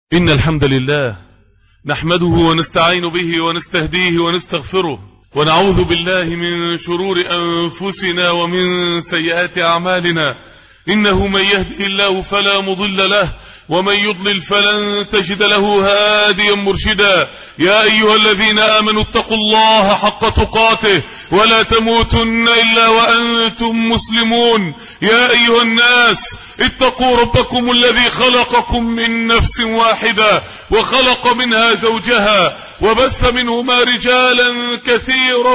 إن الحمد لله نحمده ونستعين به ونستهديه ونستغفره ونعوذ بالله من شرور أنفسنا ومن سيئات أعمالنا إنه من يهده الله فلا مضل له ومن يضلل فلن تجد له هاديا مرشدا يا أيها الذين آمنوا اتقوا الله حق تقاته ولا تموتن إلا وأنتم مسلمون يا أيها الناس اتقوا ربكم الذي خلقكم من نفس واحدة وخلق منها زوجها وبث منهما رجالا كثيرا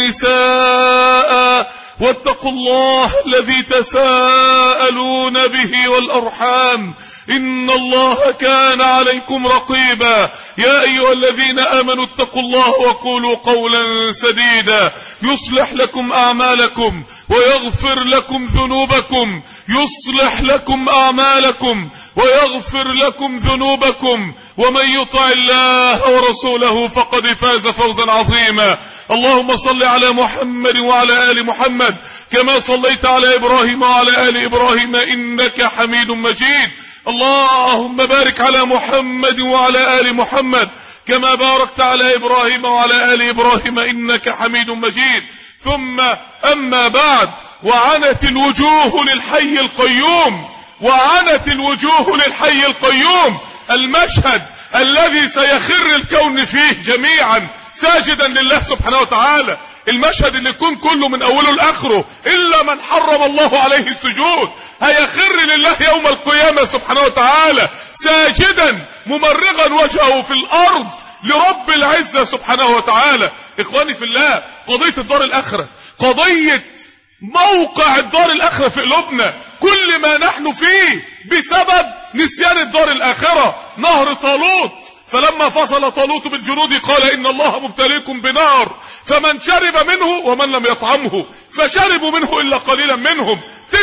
ونساء واتقوا الله الذي تساءلون به والأرحام إن الله كان عليكم رقيبا يا أيها الذين آمنوا اتقوا الله وقولوا قولا سديدا يصلح لكم أعمالكم ويغفر لكم ذنوبكم يصلح لكم أعمالكم ويغفر لكم ذنوبكم ومن يطع الله ورسوله فقد فاز فوزا عظيما اللهم صل على محمد وعلى آل محمد كما صليت على إبراهيم وعلى آل إبراهيم إنك حميد مجيد اللهم بارك على محمد وعلى آل محمد كما باركت على إبراهيم وعلى آل إبراهيم إنك حميد مجيد ثم أما بعد وعنت الوجوه للحي القيوم وعنت الوجوه للحي القيوم المشهد الذي سيخر الكون فيه جميعا ساجدا لله سبحانه وتعالى المشهد اللي يكون كله من اوله لاخره الا من حرم الله عليه السجود هيخر لله يوم القيامة سبحانه وتعالى ساجدا ممرغا وجهه في الارض لرب العزة سبحانه وتعالى اخواني في الله قضية الدار الاخرة قضية موقع الدار الاخرة في قلوبنا كل ما نحن فيه بسبب نسيان الدار الاخرة نهر طالوت فلما فصل طالوت بالجنود قال إن الله مبتليكم بنار فمن شرب منه ومن لم يطعمه فشربوا منه إلا قليلا منهم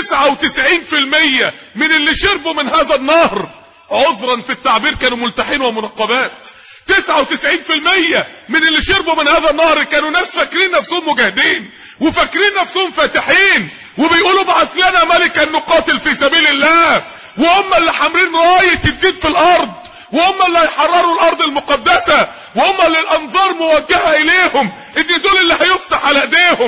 99% من اللي شربوا من هذا النهر عذرا في التعبير كانوا ملتحين ومنقبات 99% من اللي شربوا من هذا النهر كانوا ناس فاكرين نفسهم مجاهدين وفاكرين نفسهم فاتحين وبيقولوا بعث لنا ملكا نقاتل في سبيل الله وهم اللي حاملين رايه الدين في الارض وهم اللي هيحرروا الارض المقدسة وهم اللي الانظار موجهة اليهم ان دول اللي هيفتح على ايديهم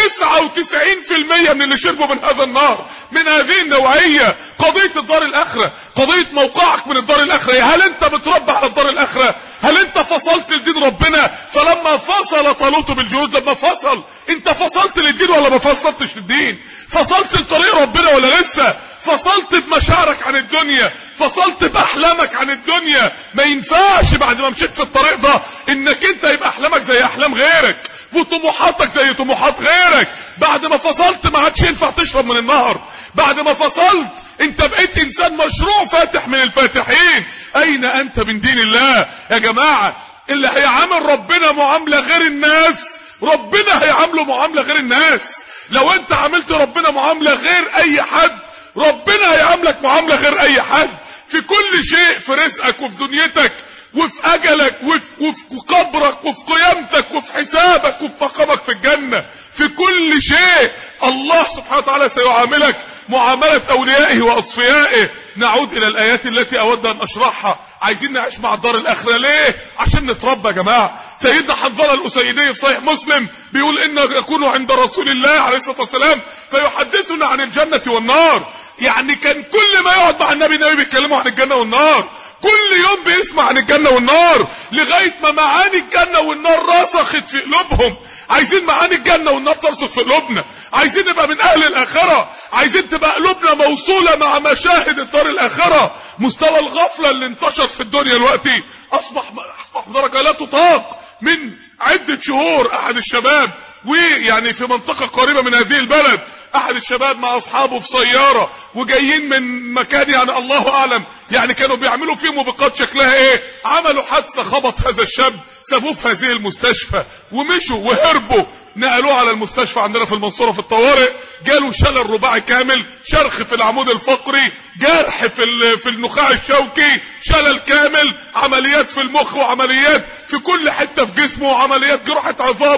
99% من اللي شربوا من هذا النار من هذه النوعية قضية الدار الاخرة قضية موقعك من الدار الاخرة هل انت بتربى على الدار الاخرة هل انت فصلت لدين ربنا فلما فصل طالوت بالجنود لما فصل انت فصلت للدين ولا ما فصلتش للدين فصلت لطريق ربنا ولا لسه فصلت بمشاعرك عن الدنيا فصلت باحلامك عن الدنيا ما ينفعش بعد ما مشيت في الطريق ده انك انت يبقى احلامك زي احلام غيرك وطموحاتك زي طموحات غيرك بعد ما فصلت ما عادش ينفع تشرب من النهر بعد ما فصلت انت بقيت انسان مشروع فاتح من الفاتحين اين انت من دين الله يا جماعة اللي هيعامل ربنا معاملة غير الناس ربنا هيعامله معاملة غير الناس لو انت عاملت ربنا معاملة غير اي حد ربنا هيعاملك معاملة غير اي حد في كل شيء في رزقك وفي دنيتك وفي اجلك وفي, وفي قبرك وفي قيامتك وفي حسابك وفي مقامك في الجنة في كل شيء الله سبحانه وتعالى سيعاملك معاملة اوليائه واصفيائه نعود الى الايات التي اود ان اشرحها عايزين نعيش مع الدار الاخرة ليه عشان نتربى يا جماعة سيدنا حنظلة الاسيدي في صحيح مسلم بيقول ان يكون عند رسول الله عليه الصلاة والسلام فيحدثنا عن الجنة والنار يعني كان كل ما يقعد مع النبي النبي بيتكلموا عن الجنة والنار كل يوم بيسمع عن الجنة والنار لغاية ما معاني الجنة والنار رسخت في قلوبهم عايزين معاني الجنة والنار ترسخ في قلوبنا عايزين نبقى من اهل الاخرة عايزين تبقى قلوبنا موصولة مع مشاهد الدار الاخرة مستوى الغفلة اللي انتشر في الدنيا دلوقتي اصبح اصبح درجة لا تطاق من عدة شهور احد الشباب ويعني في منطقة قريبة من هذه البلد احد الشباب مع اصحابه في سيارة وجايين من مكان يعني الله اعلم يعني كانوا بيعملوا فيه موبقات شكلها ايه عملوا حادثة خبط هذا الشاب سابوه في هذه المستشفى ومشوا وهربوا نقلوه على المستشفى عندنا في المنصورة في الطوارئ جاله شلل رباعي كامل شرخ في العمود الفقري جرح في في النخاع الشوكي شلل كامل عمليات في المخ وعمليات في كل حتة في جسمه وعمليات جراحة عظام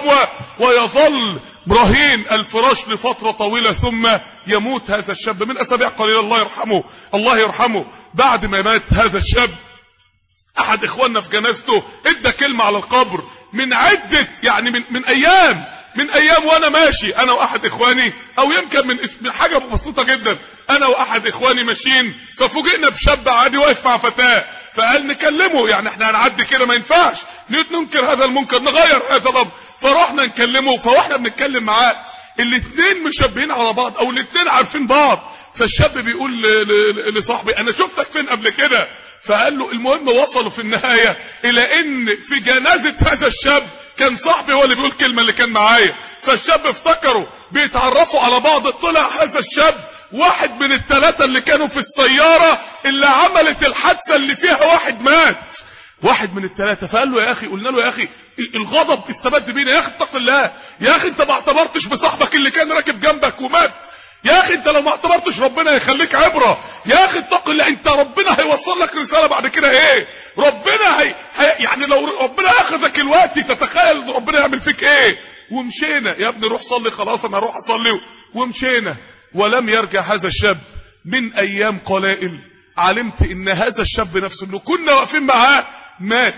ويظل رهين الفراش لفترة طويلة ثم يموت هذا الشاب من أسابيع قليلة الله يرحمه الله يرحمه بعد ما مات هذا الشاب احد اخواننا في جنازته ادى كلمة على القبر من عدة يعني من, من ايام من ايام وانا ماشي انا واحد اخواني او يمكن من, من حاجة بسيطة جدا انا واحد اخواني ماشيين ففوجئنا بشاب عادي واقف مع فتاة فقال نكلمه يعني احنا هنعدي كده ما ينفعش ننكر هذا المنكر نغير هذا الامر فروحنا نكلمه فواحنا بنتكلم معاه الاثنين مشبهين على بعض او الاثنين عارفين بعض فالشاب بيقول لصاحبي انا شفتك فين قبل كده فقال له المهم وصلوا في النهاية الى ان في جنازة هذا الشاب كان صاحبي هو اللي بيقول كلمة اللي كان معايا فالشاب افتكروا بيتعرفوا على بعض طلع هذا الشاب واحد من الثلاثة اللي كانوا في السيارة اللي عملت الحادثة اللي فيها واحد مات واحد من الثلاثة فقال له يا اخي قلنا له يا اخي الغضب استبد بينا يا اخي اتق الله يا اخي انت ما اعتبرتش بصاحبك اللي كان راكب جنبك ومات يا اخي انت لو ما اعتبرتش ربنا يخليك عبرة يا اخي اتق الله انت ربنا هيوصل لك رسالة بعد كده ايه ربنا هي, هي يعني لو ربنا اخذك الوقت تتخيل ربنا يعمل فيك ايه ومشينا يا ابني روح صلي خلاص انا اروح اصلي ومشينا ولم يرجع هذا الشاب من ايام قلائل علمت ان هذا الشاب نفسه اللي كنا واقفين معاه مات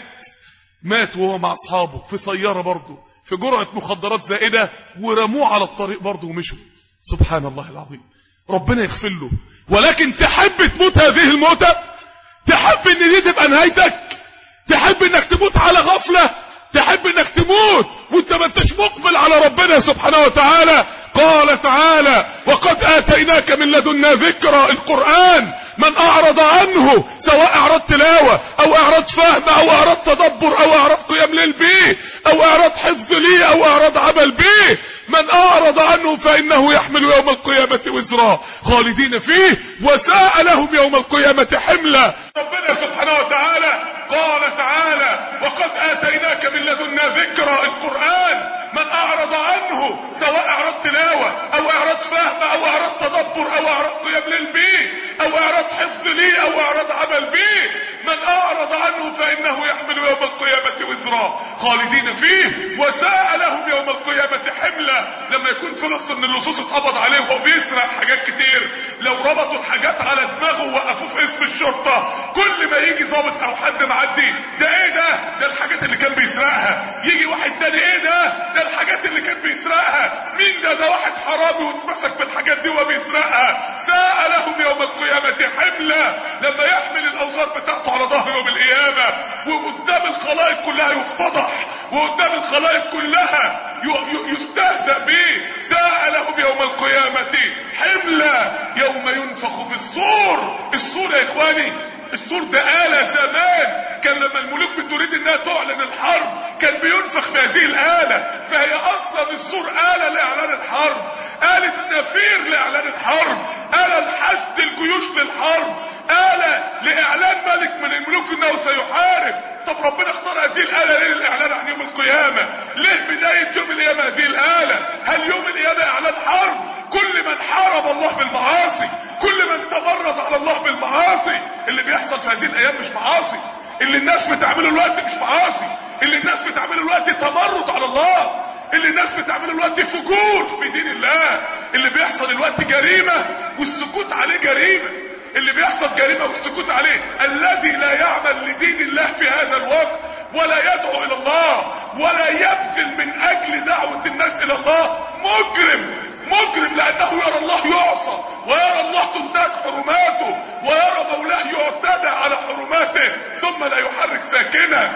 مات وهو مع اصحابه في سيارة برضه في جرعة مخدرات زائدة ورموه على الطريق برضه ومشوا سبحان الله العظيم ربنا يغفر له ولكن تحب تموت هذه الموتة تحب ان دي تبقى نهايتك تحب انك تموت على غفلة تحب انك تموت وانت ما انتش مقبل على ربنا سبحانه وتعالى قال تعالى وقد اتيناك من لدنا ذكرى القرآن من اعرض عنه سواء اعراض تلاوة او اعراض فهم او اعراض تدبر او اعراض قيام ليل بيه او اعراض حفظ ليه او اعراض عمل بيه من اعرض عنه فانه يحمل يوم القيامة وزرا خالدين فيه وساء لهم يوم القيامة حملا ربنا سبحانه وتعالى قال تعالى وقد اتيناك من لدنا ذكرى القرآن من اعرض عنه سواء اعراض تلاوة او اعراض فهم او اعراض تدبر او اعراض قيام ليل بيه او اعراض حفظ ليه او اعراض عمل بيه من اعرض عنه فانه يحمل يوم القيامة وزرا خالدين فيه وساء لهم يوم القيامة حملا لما يكون في نص من اللصوص اتقبض عليه وهو بيسرق حاجات كتير لو ربطوا الحاجات على دماغه ووقفوه في اسم الشرطة كل ما يجي ضابط او حد معدي ده ايه ده ده الحاجات اللي كان بيسرقها يجي واحد تاني ايه ده ده الحاجات اللي كان بيسرقها مين ده ده واحد حرامي واتمسك بالحاجات دي وهو بيسرقها ساء لهم يوم القيامة حملا لما يحمل الاوزار بتاعته على ظهر يوم القيامة وقدام الخلائق كلها يفتضح وقدام الخلائق كلها يستهزأ به ساء لهم يوم القيامة حملا يوم ينفخ في الصور الصور يا اخواني السور ده آلة زمان كان لما الملوك بتريد انها تعلن الحرب كان بينفخ في هذه الآلة فهي اصلا السور آلة لاعلان الحرب آلة نفير لاعلان الحرب آلة لحشد الجيوش للحرب آلة لاعلان ملك من الملوك انه سيحارب طب ربنا اختار هذه الآلة ليه للاعلان عن يوم القيامة ليه بداية يوم القيامة هذه الآلة هل يوم القيامة اعلان حرب كل من حارب الله بالمعاصي كل من تمرد على الله بالمعاصي اللي بيحصل في هذه الايام مش معاصي اللي الناس بتعمله الوقت مش معاصي اللي الناس بتعمله الوقت تمرد على الله اللي الناس بتعمله الوقت فجور في دين الله اللي بيحصل الوقت جريمة والسكوت عليه جريمة اللي بيحصل جريمة والسكوت عليه الذي لا يعمل لدين الله في هذا الوقت ولا يدعو الى الله ولا يبذل من اجل دعوة الناس الى الله مجرم مجرم لانه يرى الله يعصى ويرى الله تنتهك حرماته ويرى مولاه يعتدى على حرماته ثم لا يحرك ساكنه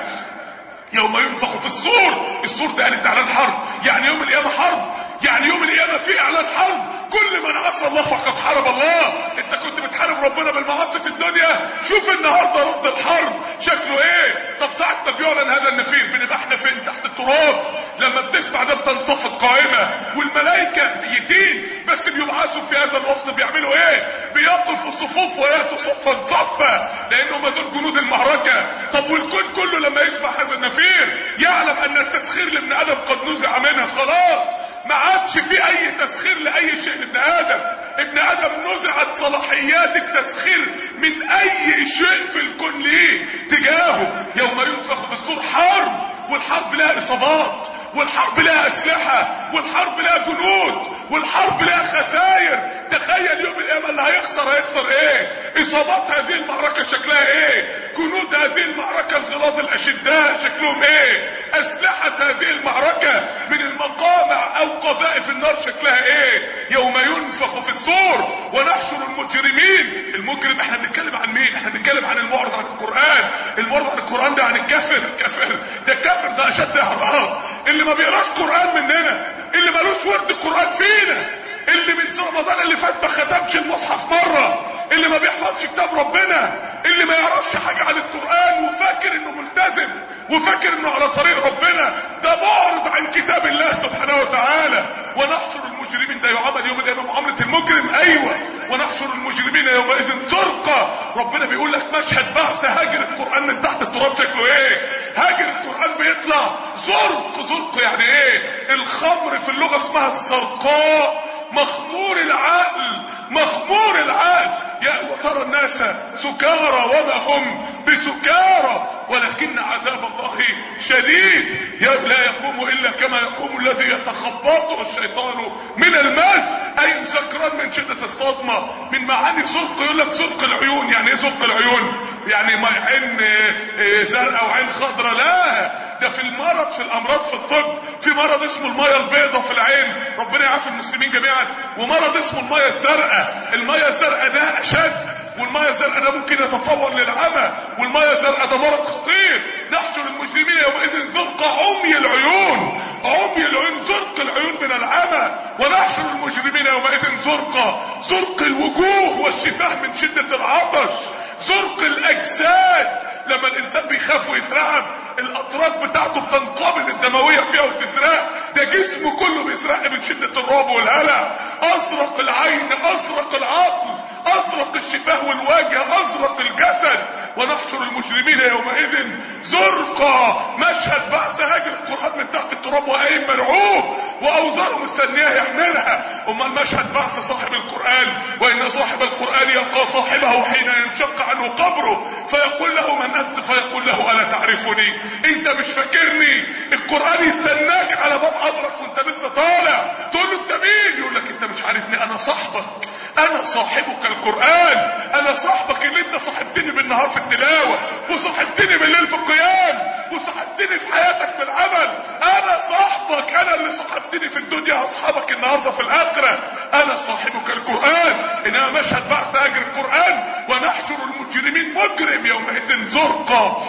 يوم ينفخ في الصور الصور ده قالت اعلان حرب يعني يوم القيامه حرب يعني يوم القيامه في اعلان حرب كل من عصى الله فقد حارب الله انت كنت بتحارب ربنا بالمعاصي في الدنيا شوف النهارده رد الحرب شكله ايه طب ساعه ما بيعلن هذا النفير بنبقى احنا فين تحت التراب لما بتسمع ده بتنتفض قائمه والملائكه ميتين بس بيبعثوا في هذا الوقت بيعملوا ايه بيقفوا صفوف وياتوا صفا صفا لانهم دول جنود المعركه طب والكون كله لما يسمع هذا النفير يعلم ان التسخير لابن ادم قد نزع منها خلاص ما عادش في اي تسخير لاي شيء لابن ادم ابن ادم نزعت صلاحيات التسخير من اي شيء في الكون ليه تجاهه يوم ينفخ في الصور حرب والحرب لها اصابات والحرب لها اسلحة والحرب لها جنود والحرب لها خسائر تخيل يوم القيامة اللي هيخسر هيخسر ايه اصابات هذه المعركة شكلها ايه جنود هذه المعركة الغلاظ الاشداء شكلهم ايه اسلحة هذه المعركة من المقامع او قذائف النار شكلها ايه يوم ينفخ في الصور ونحشر المجرمين المجرم احنا بنتكلم عن مين احنا بنتكلم عن المعرض عن القرآن المعرض عن القرآن ده عن الكافر كافر ده الكافر ده اشد اعراض اللي ما بيقراش قرآن مننا اللي ملوش ورد القرآن فينا اللي من رمضان اللي فات ما ختمش المصحف مرة اللي ما بيحفظش كتاب ربنا اللي ما يعرفش حاجة عن القرآن وفاكر انه ملتزم وفاكر انه على طريق ربنا ده معرض عن كتاب الله سبحانه وتعالى ونحشر المجرمين ده يعامل يوم القيامة معاملة المجرم ايوه ونحشر المجرمين يومئذ زرقا ربنا بيقول لك مشهد بعث هاجر القرآن من تحت التراب شكله ايه هاجر القرآن بيطلع زرق زرق يعني ايه الخمر في اللغة اسمها الزرقاء مخمور العقل مخمور العقل يا وترى الناس سكارى وما هم بسكارى ولكن عذاب الله شديد يا لا يقوم الا كما يقوم الذي يتخبطه الشيطان من الماس اي سكران من شده الصدمه من معاني زرق يقول لك زرق العيون يعني ايه زرق العيون يعني ما عين زرقاء وعين خضراء لا ده في المرض في الامراض في الطب في مرض اسمه الميه البيضاء في العين ربنا يعافي المسلمين جميعا ومرض اسمه الميه الزرقاء الميه الزرقاء ده اشد والميه الزرقاء ده ممكن يتطور للعمى والميه الزرقاء ده مرض خطير نحشر المسلمين يومئذ زرق عمي العيون عمي العيون زرق العيون من العمى ونحشر المجرمين يومئذ زرقا زرق الوجوه والشفاه من شدة العطش زرق الاجساد لما الانسان بيخاف ويترعب الاطراف بتاعته بتنقبض الدمويه فيها وتزرق ده جسمه كله بيزرق من شده الرعب والهلع ازرق العين ازرق العقل ازرق الشفاه والوجه ازرق الجسد ونحشر المجرمين يومئذ زرقا مشهد بعث هاجر القران من تحت التراب وقايم مرعوب واوزاره مستنياه يحملها امال مشهد بعث صاحب القران وان صاحب القران يلقى صاحبه حين ينشق عنه قبره فيقول له من انت فيقول له الا تعرفني انت مش فاكرني القران يستناك على باب قبرك وانت لسه طالع تقول له انت مين يقول لك انت مش عارفني انا صاحبك انا صاحبك القران انا صاحبك اللي انت صاحبتني بالنهار في التلاوه وصاحبتني بالليل في القيام وصاحبتني في حياتك بالعمل انا صاحبك انا اللي صاحبتني في الدنيا اصحابك النهارده في الاخره انا صاحبك القران انها مشهد بعث اجر القران ونحشر المجرمين مجرم يومئذ زرقا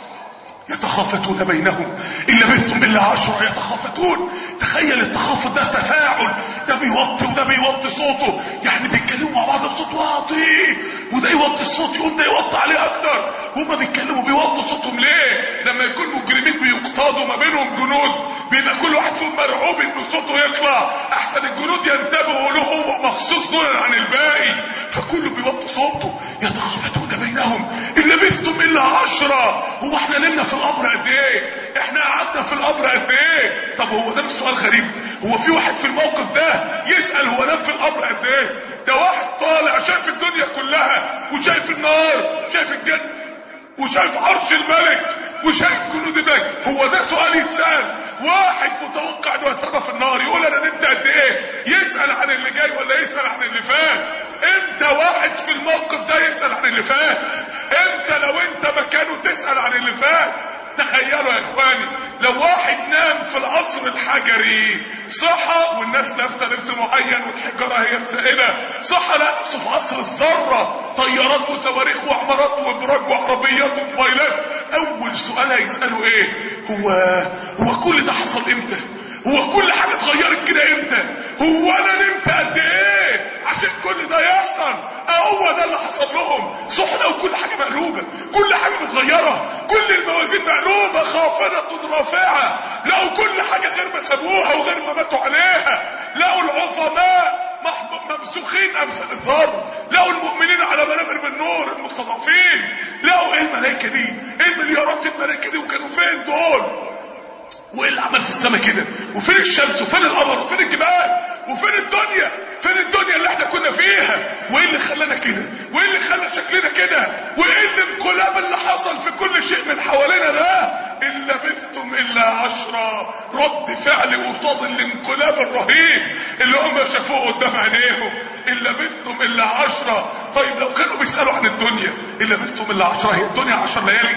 يتخافتون بينهم إن لبثتم إلا عشرة يتخافتون تخيل التخافت ده تفاعل ده بيوطي وده بيوطي صوته يعني بيتكلموا مع بعض بصوت واطي وده يوطي الصوت يقوم ده يوطي عليه أكتر هما بيتكلموا بيوطوا صوتهم ليه لما يكون مجرمين بيقتادوا ما بينهم جنود بيبقى كل واحد فيهم مرعوب إن صوته يطلع أحسن الجنود ينتبهوا له هو مخصوص دون عن الباقي فكله بيوطي صوته يتخافتون بينهم إن لبثتم إلا عشرة هو احنا نمنا في القبر قد ايه احنا قعدنا في القبر قد ايه طب هو ده مش سؤال غريب هو في واحد في الموقف ده يسأل هو نام في القبر قد ايه ده واحد طالع شايف الدنيا كلها وشايف النار شايف الجنة وشايف عرش الملك وشايف جنود الملك هو ده سؤال يتسأل واحد متوقع انه يترمى في النار يقول انا نمت قد ايه يسأل عن اللي جاي ولا يسأل عن اللي فات امتى واحد في الموقف ده يسأل عن اللي فات امتى لو انت مكانه تسأل عن اللي فات تخيلوا يا اخواني لو واحد نام في العصر الحجري صحى والناس لابسه لبس معين والحجاره هي السائله صحى لقى نفسه في عصر الذره طيارات وصواريخ وعمارات وابراج وعربيات وموبايلات اول سؤال هيساله ايه هو هو كل ده حصل امتى هو كل حاجه اتغيرت كده امتى هو انا نمت قد ايه عشان كل ده يحصل هو ده اللي حصل لهم صحنا وكل حاجه مقلوبه كل حاجه متغيره كل الموازين مقلوبه خافضه رافعه لقوا كل حاجه غير ما سابوها وغير ما ماتوا عليها لقوا العظماء ممسوخين امثال الذر لقوا المؤمنين على منابر من نور المستضعفين لقوا ايه الملائكه دي ايه مليارات الملائكه دي وكانوا فين دول وايه اللي عمل في السماء كده وفين الشمس وفين القمر وفين الجبال وفين الدنيا فين الدنيا اللي احنا كنا فيها وايه اللي خلانا كده وايه اللي خلى شكلنا كده وايه الانقلاب اللي حصل في كل شيء من حوالينا ده ان لبثتم الا عشرة رد فعل قصاد الانقلاب الرهيب اللي هم شافوه قدام عينيهم ان لبثتم الا عشرة طيب لو كانوا بيسالوا عن الدنيا ان لبثتم الا عشرة هي الدنيا عشر ليالي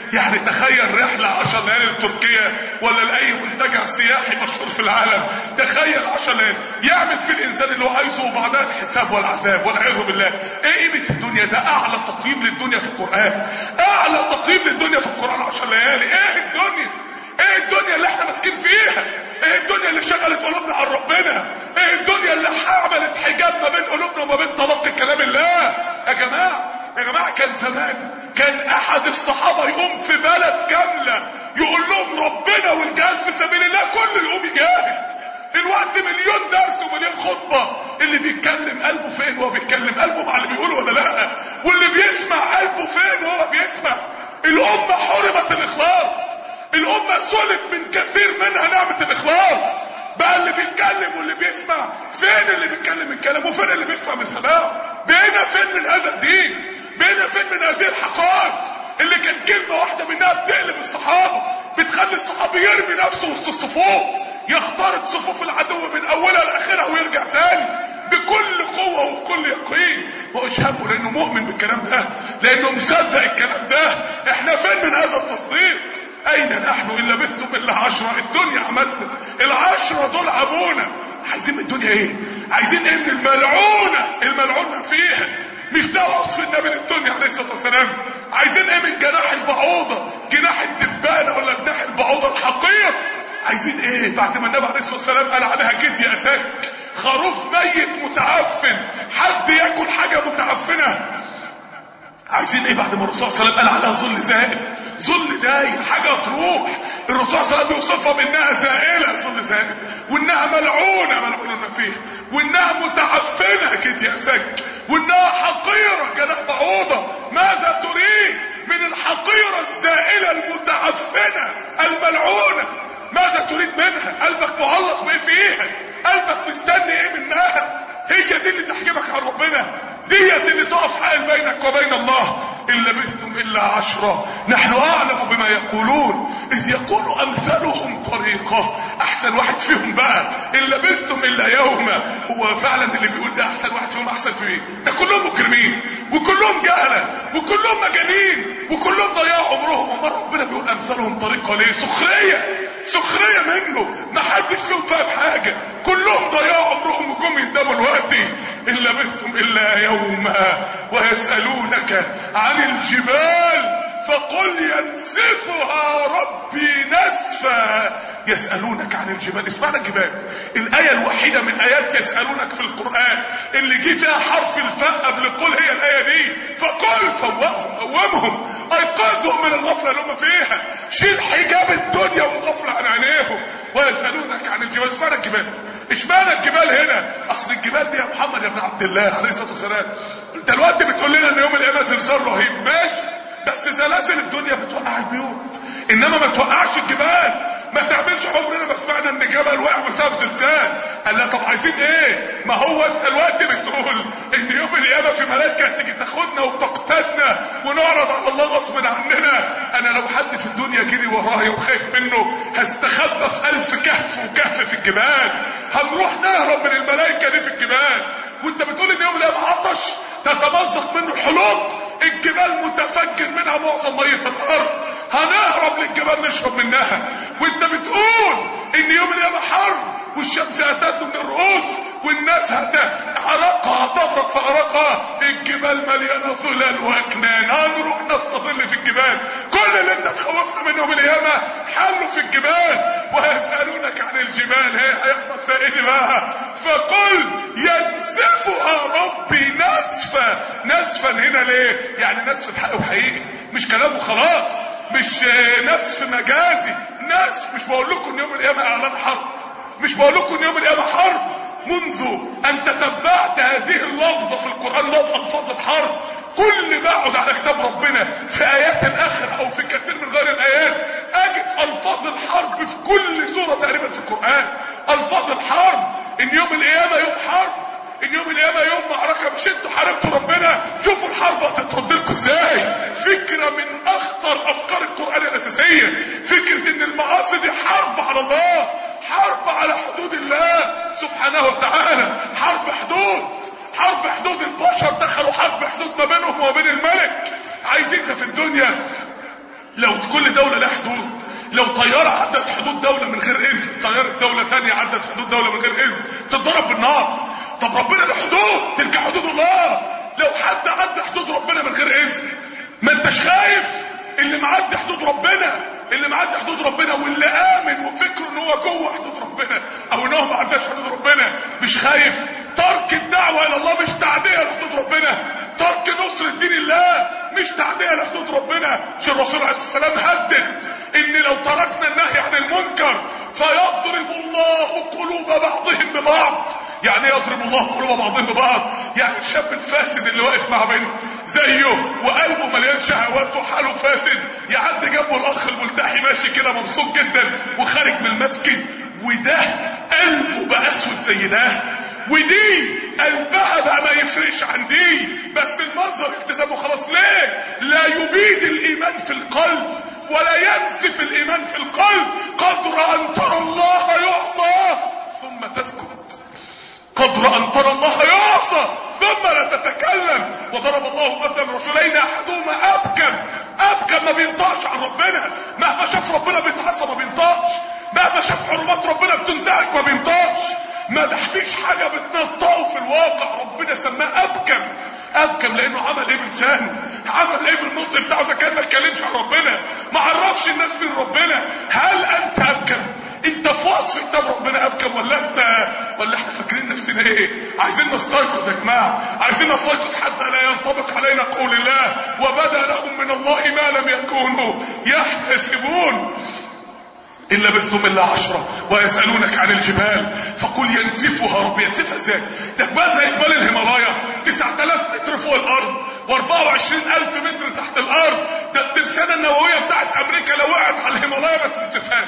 يعني تخيل رحلة 10 ليالي لتركيا ولا لأي منتجع سياحي مشهور في العالم تخيل 10 ليالي يعمل في الإنسان اللي هو عايزه وبعدها الحساب والعذاب والعياذ بالله إيه قيمة الدنيا ده أعلى تقييم للدنيا في القرآن أعلى تقييم للدنيا في القرآن 10 ليالي إيه الدنيا ايه الدنيا اللي احنا ماسكين فيها ايه الدنيا اللي شغلت قلوبنا عن ربنا ايه الدنيا اللي عملت حجاب ما بين قلوبنا وما بين تلقي كلام الله يا جماعه يا جماعه كان زمان كان احد الصحابه يقوم في بلد كامله يقول لهم ربنا والجهاد في سبيل الله كله يقوم يجاهد الوقت مليون درس ومليون خطبة اللي بيتكلم قلبه فين وهو بيتكلم قلبه مع اللي بيقوله ولا لا واللي بيسمع قلبه فين وهو بيسمع الأمة حرمت الإخلاص الأمة سلب من كثير منها نعمة الإخلاص بقى اللي بيتكلم واللي بيسمع فين اللي بيتكلم من كلام وفين اللي بيسمع من سلام بقينا فين من هذا الدين بقينا فين من هذه الحقائق اللي كان كلمة واحدة منها بتقلب الصحابة بتخلي الصحابي يرمي نفسه وسط الصفوف يخترق صفوف العدو من أولها لآخرها ويرجع تاني بكل قوة وبكل يقين وأشهده لأنه مؤمن بالكلام ده لأنه مصدق الكلام ده احنا فين من هذا التصديق أين نحن إن لبثتم إلا عشرة الدنيا عملنا العشرة دول عمونا عايزين من الدنيا إيه عايزين إيه من الملعونة الملعونة فيها مش ده وصف النبي للدنيا عليه الصلاة والسلام عايزين إيه من جناح البعوضة جناح الدبانة ولا جناح البعوضة الحقير عايزين ايه بعد ما النبي عليه الصلاه والسلام قال عليها جد يا اساك خروف ميت متعفن حد ياكل حاجه متعفنه عايزين ايه بعد ما الرسول صلى الله عليه وسلم قال عليها ظل زائل ظل داير حاجه تروح الرسول صلى الله عليه وسلم بيوصفها بانها زائله ظل زائل وانها ملعونه ملعونه فيها وانها متعفنه كده يا سك وانها حقيره جناح بعوضه ماذا تريد من الحقيره الزائله المتعفنه الملعونه ماذا تريد منها قلبك معلق بايه فيها قلبك مستني ايه منها هي دي اللي تحجبك عن ربنا ديت اللي تقف حائل بينك وبين الله إن لبثتم إلا عشرة نحن أعلم بما يقولون إذ يقول أمثلهم طريقة أحسن واحد فيهم بقى إن لبثتم إلا يوما هو فعلا اللي بيقول ده أحسن واحد فيهم أحسن في إيه ده كلهم مكرمين وكلهم جهلة وكلهم مجانين وكلهم ضيعوا عمرهم أما ربنا بيقول أمثلهم طريقة ليه سخرية سخرية منه ما حدش فيهم فاهم حاجة كلهم ضيعوا عمرهم وجم يندموا الوقت إن لبثتم إلا يوما ويسألونك عن الجبال فقل ينسفها ربي نسفا يسألونك عن الجبال اسمعنا الجبال الآية الوحيدة من آيات يسألونك في القرآن اللي جه فيها حرف الفاء قبل قل هي الآية دي فقل فوقهم قومهم أيقظهم من الغفلة اللي هم فيها شيل حجاب الدنيا والغفلة عن عينيهم ويسألونك عن الجبال اسمعنا الجبال اشمعنى الجبال هنا اصل الجبال دي يا محمد يا ابن عبد الله عليه الصلاه والسلام انت دلوقتي بتقول لنا ان يوم القيامه زلزال رهيب ماشي بس زلازل الدنيا بتوقع البيوت انما ما توقعش الجبال ما تعملش عمرنا ما سمعنا ان جبل وقع بسبب زلزال قال لا طب عايزين ايه ما هو انت دلوقتي بتقول ان يوم القيامه في ملائكه تيجي تاخدنا وتقتدنا ونعرض على الله غصب عننا انا لو حد في الدنيا جري ورايا وخايف منه هستخبى في الف كهف وكهف في الجبال هنروح نهرب من الملائكه دي في الجبال وانت بتقول ان يوم القيامه عطش تتمزق منه الحلوق الجبال متفجر منها معظم ميه الارض هنهرب للجبال نشرب منها وانت بتقول ان يوم القيامه حرب والشمس هتدنو من الرؤوس والناس هت عرقها هتبرق في عرقها الجبال مليانه ظلال واكنان هنروح نستظل في الجبال كل اللي انت تخوفنا منه يوم القيامه حله في الجبال ويسالونك عن الجبال هي هيحصل فيها ايه بقى فقل ينسفها ربي نسفا نسفا هنا ليه يعني نسف الحق وحقيقي مش كلامه خلاص مش نسف مجازي نسف مش بقول لكم ان يوم القيامه اعلان حرب مش بقول لكم ان يوم القيامه حرب منذ ان تتبعت هذه اللفظه في القران لفظ الفاظ الحرب كل ما اقعد على كتاب ربنا في ايات الاخر او في كثير من غير الايات اجد الفاظ الحرب في كل سوره تقريبا في القران الفاظ الحرب ان يوم القيامه يوم حرب ان يوم القيامه يوم معركه مش انتوا حاربتوا ربنا شوفوا الحرب هتترد لكم ازاي فكره من اخطر افكار القران الاساسيه فكره ان المعاصي دي حرب على الله حرب على حدود الله سبحانه وتعالى حرب حدود حرب حدود البشر دخلوا حرب حدود ما بينهم وما بين الملك عايزين في الدنيا لو كل دولة لها حدود لو طيارة عدت حدود دولة من غير إذن طيارة دولة تانية عدت حدود دولة من غير إذن تتضرب بالنار طب ربنا له حدود تلك حدود الله لو حد عدى حدود ربنا من غير إذن ما انتش خايف اللي معدي حدود ربنا اللي معدي حدود ربنا واللي آمن وفكره ان هو جوه حدود ربنا او ان هو ما عداش حدود ربنا مش خايف ترك الدعوة الى الله مش تعدية لحدود ربنا ترك نصر دين الله مش تعدية لحدود ربنا مش الرسول عليه السلام هدد ان لو تركنا النهي عن المنكر فيضرب الله قلوب بعضهم ببعض يعني يضرب الله قلوب بعضهم ببعض يعني الشاب الفاسد اللي واقف مع بنت زيه وقلبه مليان شهوات وحاله فاسد يعدي جنبه الاخ الملتحي ماشي كده مبسوط جدا وخارج من المسجد وده قلبه بقى اسود زي ده ودي قلبها بقى ما يفرقش عن دي بس المنظر التزامه خلاص ليه لا يبيد الايمان في القلب ولا ينسف الايمان في القلب قدر ان ترى الله يعصى ثم تسكت قدر ان ترى الله يعصى ثم لا تتكلم وضرب الله مثلا رجلين احدهما ابكم ابكم ما بينطقش عن ربنا مهما شاف ربنا بيتعصى ما بينطقش مهما شاف حرمات ربنا بتنتهك ما بينطقش ما فيش حاجة بتنطقه في الواقع ربنا سماه أبكم أبكم لأنه عمل إيه بلسانه عمل إيه بالنطق بتاعه إذا كان ما اتكلمش عن ربنا ما عرفش الناس مين ربنا هل أنت أبكم أنت في وصف كتاب ربنا أبكم ولا أنت ولا إحنا فاكرين نفسنا إيه عايزين نستيقظ يا جماعة عايزين نستيقظ حتى لا ينطبق علينا قول الله وبدا لهم من الله ما لم يكونوا يحتسبون إن لبثتم إلا عشرة ويسألونك عن الجبال فقل ينسفها ربي ينسفها ازاي ده جبال زي جبال الهيمالايا 9000 متر فوق الأرض و24000 متر تحت الأرض ده الترسانة النووية بتاعت أمريكا لو وقعت على الهيمالايا ما تنسفهاش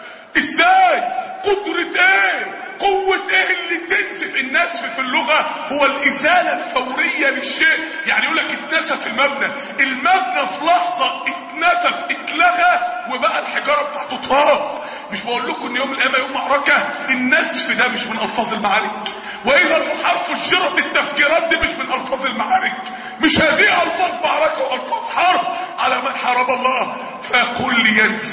ازاي قدرة ايه قوة ايه اللي تنسف النسف في اللغة هو الازالة الفورية للشيء يعني يقول لك اتنسف المبنى المبنى في لحظة اتنسف اتلغى وبقى الحجارة بتاعته تراب مش بقول لكم ان يوم القيامة يوم معركة النسف ده مش من الفاظ المعارك واذا المحار فجرت التفجيرات دي مش من الفاظ المعارك مش هذه الفاظ معركة والفاظ حرب على من حارب الله فقل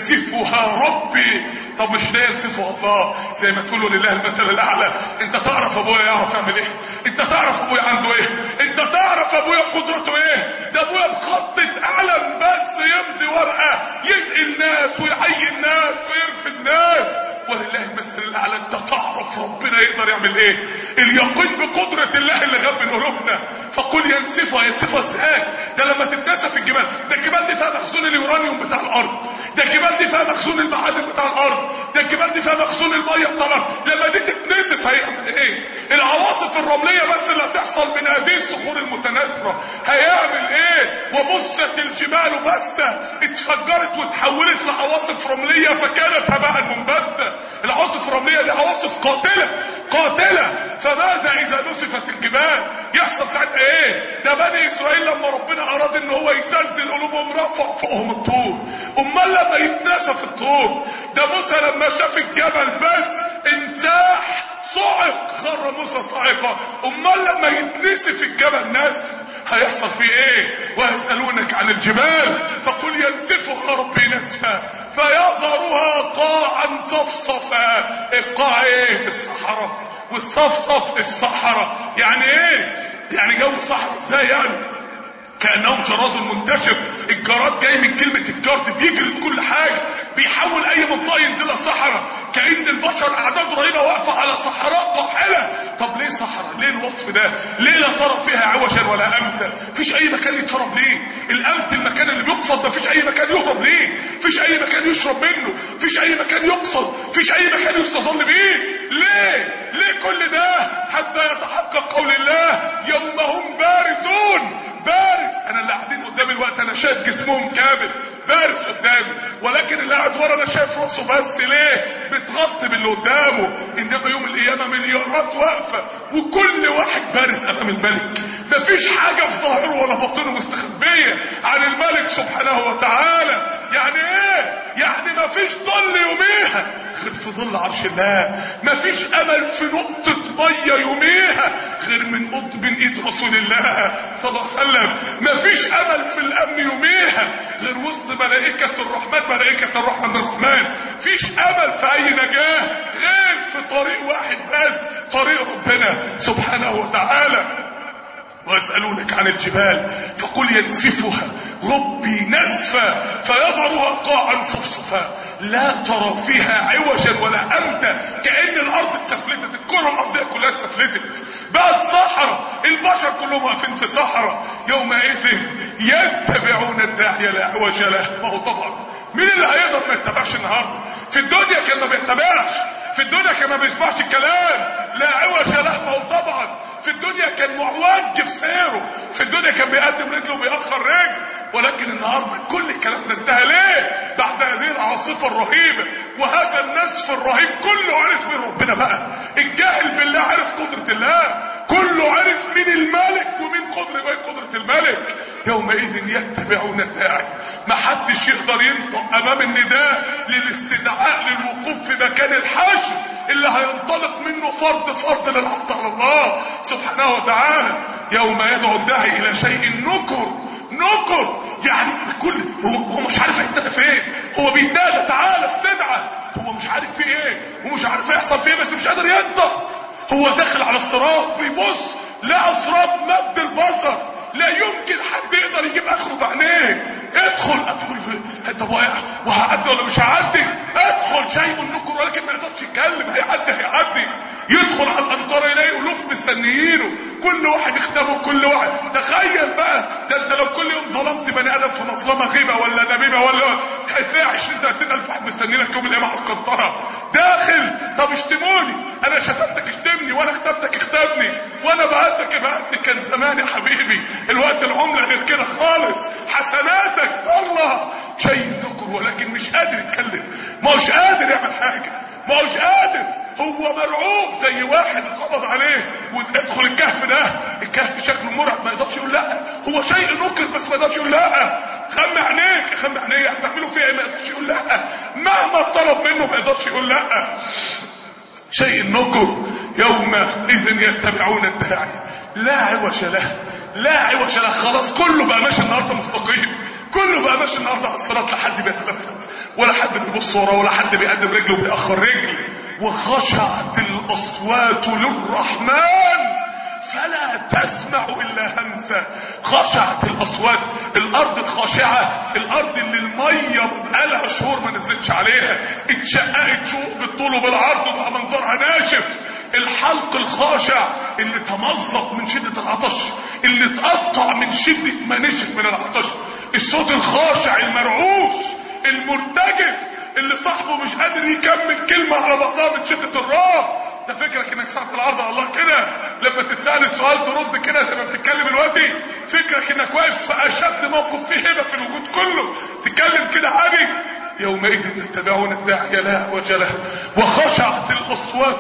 ينسفها ربي طب مش ده ينسفها الله زي ما تقولوا لله المثل الاعلى انت تعرف ابويا يعرف يعمل ايه انت تعرف ابويا عنده ايه انت تعرف ابويا قدرته ايه ده ابويا بخطة قلم بس يمضي ورقة ينقل ناس ويعين ناس ويرفد ناس ولله المثل الاعلى انت تعرف ربنا يقدر يعمل ايه اليقين بقدرة الله اللي غاب من قلوبنا فقل ينسفها ينسفها ازاي ده لما تتنسف الجبال ده الجبال دي فيها مخزون اليورانيوم بتاع الارض ده الجبال دي فيها مخزون المعادن بتاع الارض ده الجبال دي فيها مخزون الميه طبعا لما دي تتنسف هيعمل ايه العواصف الرمليه بس اللي هتحصل من هذه الصخور المتناثره هيعمل ايه وبست الجبال بسه اتفجرت وتحولت لعواصف رمليه فكانت هباء منبثه العواصف الرمليه دي عواصف قاتله قاتله فماذا اذا نسفت الجبال يحصل ساعتها ايه ده بني اسرائيل لما ربنا اراد ان هو يزلزل قلوبهم رفع فوقهم الطور امال لما يتنسف الطور ده موسى لما شاف الجبل بس انساح صعق خر موسى صاعقه امال لما يتنسف الجبل نسف هيحصل فيه ايه ويسألونك عن الجبال فقل ينسفها ربي نسفا فيظهرها قاعا صفصفا القاع ايه الصحراء والصفصف الصحراء يعني ايه يعني جو صحراء ازاي يعني كأنهم جراد منتشر الجراد جاي من كلمة الجرد بيجري كل حاجة بيحول أي منطقة ينزلها صحراء كأن البشر أعداد رهيبة واقفة على صحراء قاحلة طب ليه صحراء؟ ليه الوصف ده؟ ليه لا ترى فيها عوجا ولا أمتا؟ مفيش أي مكان يتهرب ليه؟ الأمت المكان اللي بيقصد مفيش أي مكان يهرب ليه؟ مفيش أي مكان يشرب منه؟ مفيش أي مكان يقصد؟ مفيش أي مكان يستظل بيه؟ ليه؟ ليه كل ده؟ حتى يتحقق قول الله يوم هم بارزون بارز انا اللي قاعدين قدامي الوقت انا شايف جسمهم كامل بارز قدامي ولكن اللي قاعد ورا انا شايف راسه بس ليه بتغطي باللي قدامه انما يوم القيامه مليارات واقفه وكل واحد بارز امام الملك مفيش حاجه في ظاهره ولا باطنه مستخبيه عن الملك سبحانه وتعالى يعني ايه يعني يعني ما فيش ظل يوميها غير في ظل عرش الله ما فيش امل في نقطة مية يوميها غير من قط من ايد رسول الله صلى الله عليه وسلم ما فيش امل في الامن يوميها غير وسط ملائكة الرحمن ملائكة الرحمن الرحمن فيش امل في اي نجاة غير في طريق واحد بس طريق ربنا سبحانه وتعالى ويسألونك عن الجبال فقل ينسفها ربي نسفا فيذرها قاعا صفصفا لا ترى فيها عوجا ولا أمتا كأن الأرض اتسفلتت الكرة الأرضية كلها اتسفلتت بقت صحراء البشر كلهم واقفين في صحراء يومئذ يتبعون الداعي لا عوج له ما هو طبعا مين اللي هيقدر ما يتبعش النهارده في الدنيا كان ما بيتبعش في الدنيا كان ما بيسمعش الكلام لا عوج له ما هو طبعا في الدنيا كان معوج في سيره في الدنيا كان بيقدم رجله وبيأخر رجل ولكن النهارده كل الكلام ده انتهى ليه بعد هذه العاصفه الرهيبه وهذا النسف الرهيب كله عرف من ربنا بقى الجاهل بالله عرف قدره الله كله عرف مين الملك ومين قدر غير قدرة الملك يومئذ يتبعون الداعي ما حدش يقدر ينطق امام النداء للاستدعاء للوقوف في مكان الحشر اللي هينطلق منه فرد فرد للعرض على الله سبحانه وتعالى يوم يدعو الداعي الى شيء نكر نكر يعني كل هو, هو مش عارف هيتنادى فين هو بيتنادى تعالى استدعى هو مش عارف في ايه ومش عارف يحصل فيه بس مش قادر ينطق هو داخل على الصراط بيبص لقى صراط مد البصر لا يمكن حد يقدر يجيب اخره بعينيه ادخل ادخل طب وهعدي ولا مش هعدي ادخل شيء النكر ولكن ما يقدرش يتكلم هيعدي هيعدي يدخل على الانطار يلاقي الوف مستنيينه كل واحد يختبه كل واحد تخيل بقى ده انت لو كل يوم ظلمت بني ادم في مظلمه غيبه ولا نميمه ولا هتلاقي 20 30 الف واحد مستنيينك يوم القيامه على القنطره داخل طب اشتموني انا شتمتك اشتمني وانا اختبتك اختبني وانا بعتك بعتني كان زمان يا حبيبي الوقت العمله غير كده خالص حسناتك طلع شيء نكر ولكن مش قادر يتكلم ما هوش قادر يعمل حاجه ما هوش قادر هو مرعوب زي واحد اتقبض عليه وادخل الكهف ده الكهف شكله مرعب ما يقدرش يقول لا هو شيء نكر بس ما يقدرش يقول لا خم عينيك خم عينيك هتعملوا فيها ايه ما يقدرش يقول لا مهما طلب منه ما يقدرش يقول لا شيء نكر يومئذ يتبعون الداعي لا عوج له لا عوج له خلاص كله بقى ماشي النهارده مستقيم كله بقى ماشي النهارده على الصراط لا حد بيتلفت ولا حد بيبص ورا ولا حد بيقدم رجله وبيأخر رجل وخشعت الاصوات للرحمن فلا تسمع الا همسه خشعت الاصوات الارض الخاشعه الارض اللي الميه بقالها شهور ما نزلتش عليها اتشققت شوق بالطول وبالعرض وبقى منظرها ناشف الحلق الخاشع اللي تمزق من شدة العطش اللي اتقطع من شدة ما نشف من العطش الصوت الخاشع المرعوش المرتجف اللي صاحبه مش قادر يكمل كلمة على بعضها من شدة الرعب ده فكرك انك ساعة العرض على الله كده لما تتسأل السؤال ترد كده زي ما بتتكلم دلوقتي فكرك انك واقف في اشد موقف فيه هبة في الوجود كله تتكلم كده عادي يومئذ يتبعون الداعي لا عوج له وخشعت الاصوات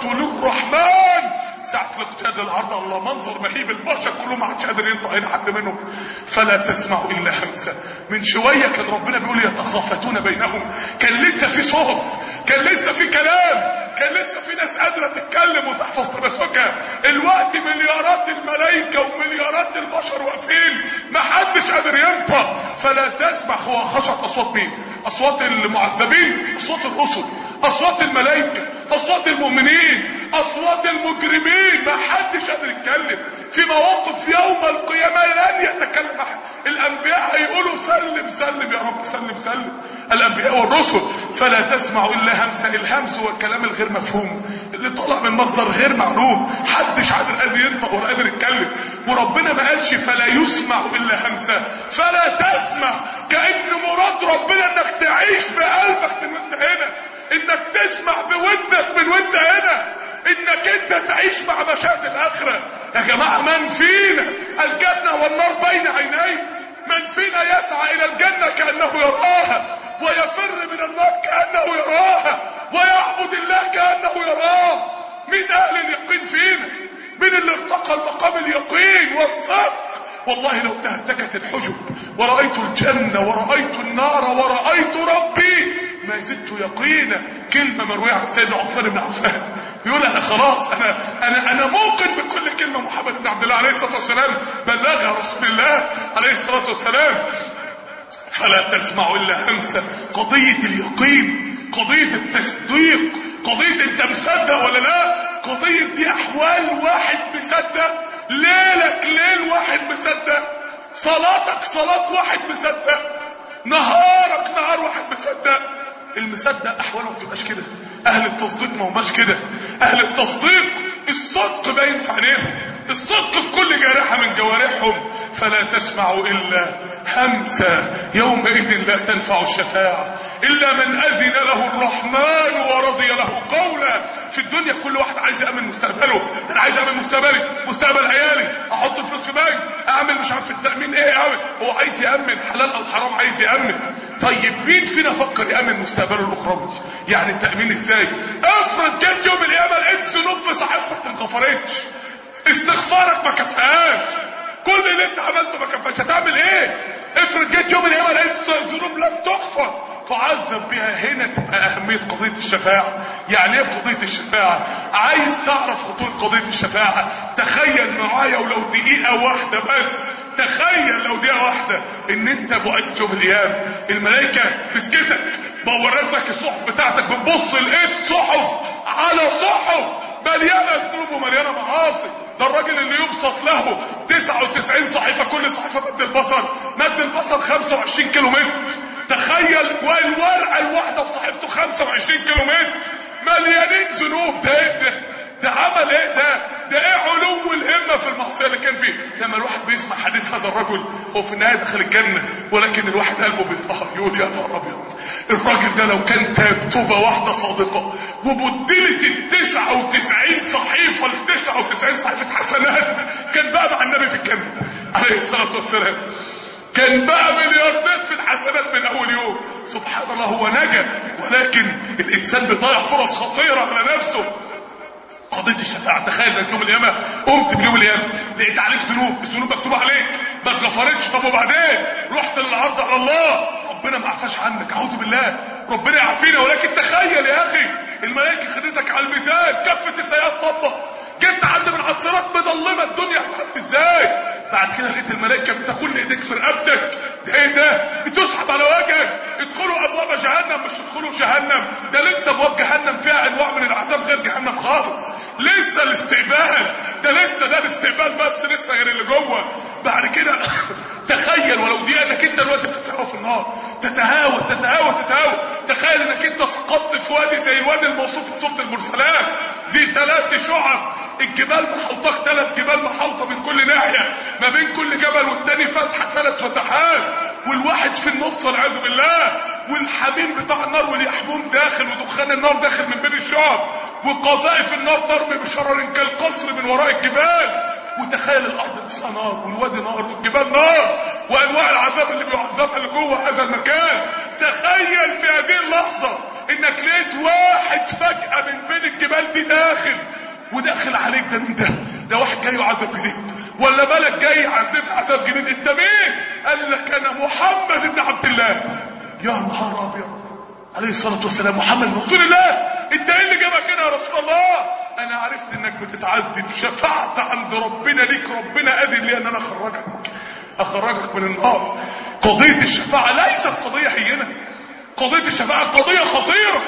للرحمن ساعة الاقتياد للعرض الله منظر مهيب البشر كله ما عادش قادر ينطق هنا حد منهم فلا تسمع الا همسه من شويه كان ربنا بيقول يتخافتون بينهم كان لسه في صوت كان لسه في كلام كان لسه في ناس قادره تتكلم وتحفظ تمسكها الوقت مليارات الملائكه ومليارات البشر واقفين ما حدش قادر ينطق فلا تسمع هو خشعت اصوات مين اصوات المعذبين اصوات الرسل اصوات الملائكه اصوات المؤمنين اصوات المجرمين ما حدش قادر يتكلم في مواقف يوم القيامه لن يتكلم احد الانبياء هيقولوا سلم سلم يا رب سلم سلم الانبياء والرسل فلا تسمع الا همسا الهمس هو الكلام الغير مفهوم اللي طلع من مصدر غير معلوم حدش قادر قادر ينطق ولا قادر يتكلم وربنا ما قالش فلا يسمع الا همسا فلا تسمع كان مراد ربنا انك تعيش بقلبك من وانت هنا انك تسمع بودنك من وانت هنا انك انت تعيش مع مشاهد الاخره يا جماعه من فينا الجنه والنار بين عينيه من فينا يسعى الى الجنه كانه يراها ويفر من النار كانه يراها ويعبد الله كانه يراه من اهل اليقين فينا من اللي ارتقى المقام اليقين والصدق والله لو تهتكت الحجب ورأيت الجنة ورأيت النار ورأيت ربي ما زدت يقينا كلمه مرويه عن سيدنا عثمان بن عفان بيقول انا خلاص انا انا انا موقن بكل كلمه محمد بن عبد الله عليه الصلاه والسلام بلغها رسول الله عليه الصلاه والسلام فلا تسمع الا همسه قضيه اليقين قضيه التصديق قضيه انت مصدق ولا لا قضيه دي احوال واحد مصدق ليلك ليل واحد مصدق صلاتك صلاه واحد مصدق نهارك نهار واحد مصدق المصدق احواله ما بتبقاش كده اهل التصديق ما هماش كده اهل التصديق الصدق باين في عينيهم الصدق في كل جارحه من جوارحهم فلا تسمع الا همسه يومئذ لا تنفع الشفاعه الا من اذن له الرحمن ورضي له قولا في الدنيا كل واحد عايز يامن مستقبله انا عايز امن مستقبلي مستقبل عيالي احط فلوس في بنك اعمل مش عارف التامين ايه اعمل هو عايز يامن حلال او حرام عايز يامن طيب مين فينا فكر يامن مستقبله الاخروي يعني التامين ازاي افرض جت يوم القيامه لقيت ذنوب في صحيفتك ما اتغفرتش استغفارك ما كفاهاش كل اللي انت عملته ما كفاش هتعمل ايه افرض جيت يوم القيامه لقيت ذنوب لم تغفر تعذب بها هنا تبقى اهميه قضيه الشفاعه يعني ايه قضيه الشفاعه عايز تعرف خطوره قضيه الشفاعه تخيل معايا ولو دقيقه واحده بس تخيل لو دقيقه واحده ان انت بعثت يوم القيامه الملائكه مسكتك بورت لك الصحف بتاعتك بتبص لقيت صحف على صحف مليانه ذنوب ومليانه معاصي ده الراجل اللي يبسط له 99 صحيفه كل صحيفه مد البصر مد البصر 25 كيلو متر تخيل والورقه الواحده في صحيفته 25 كيلو متر مليانين ذنوب ده ايه ده ده عمل ايه ده ده ايه علو الهمه في المعصيه اللي كان فيه لما الواحد بيسمع حديث هذا الرجل هو في النهايه دخل الجنه ولكن الواحد قلبه بيطهر يقول يا نهار ابيض الراجل ده لو كان تاب توبه واحده صادقه وبدلت ال 99 صحيفه ال 99 صحيفه حسنات كان بقى مع النبي في الجنه عليه الصلاه والسلام كان بقى ملياردير في الحسنات من اول يوم سبحان الله هو نجا ولكن الانسان بيضيع فرص خطيره على نفسه قضية الشفاعة تخيل انك يوم القيامة قمت من يوم القيامة لقيت عليك ذنوب الذنوب مكتوبة عليك ما اتغفرتش طب وبعدين رحت للعرض على الله ربنا ما عفاش عنك اعوذ بالله ربنا يعافينا ولكن تخيل يا اخي الملائكة خدتك على الميزان كفة السيئات طبق جيت عند من عصيرات مظلمة الدنيا هتعدي ازاي بعد كده لقيت الملائكة بتاخد ايديك في رقبتك ده ايه ده بتسحب على وجهك ادخلوا ابواب جهنم مش ادخلوا جهنم ده لسه ابواب جهنم فيها انواع من العذاب غير جهنم خالص لسه الاستقبال ده لسه ده الاستقبال بس لسه غير اللي جوه بعد كده تخيل ولو دي انك انت دلوقتي بتتهاوى في النار تتهاوى تتهاوى تتهاوى تخيل انك انت سقطت في وادي زي الوادي الموصوف في سوره المرسلات دي ثلاث شعب الجبال محوطاك ثلاث جبال محوطه من كل ناحيه ما بين كل جبل والتاني فتحه ثلاث فتحات والواحد في النص والعياذ بالله والحميم بتاع النار واليحموم داخل ودخان النار داخل من بين الشعب وقذائف النار ترمي بشرر كالقصر من وراء الجبال وتخيل الارض نفسها نار والوادي نار والجبال نار وانواع العذاب اللي بيعذبها اللي جوه هذا المكان تخيل في هذه اللحظه انك لقيت واحد فجاه من بين الجبال دي داخل وداخل عليك ده مين ده ده واحد جاي يعذب جديد ولا ملك جاي يعذب عذاب جديد انت مين قال لك انا محمد بن عبد الله يا نهار ابيض عليه الصلاه والسلام محمد رسول الله انت ايه اللي جابك هنا يا رسول الله انا عرفت انك بتتعذب شفعت عند ربنا ليك ربنا اذن لي ان انا اخرجك اخرجك من النار قضيه الشفاعه ليست قضيه هينه قضيه الشفاعه قضيه خطيره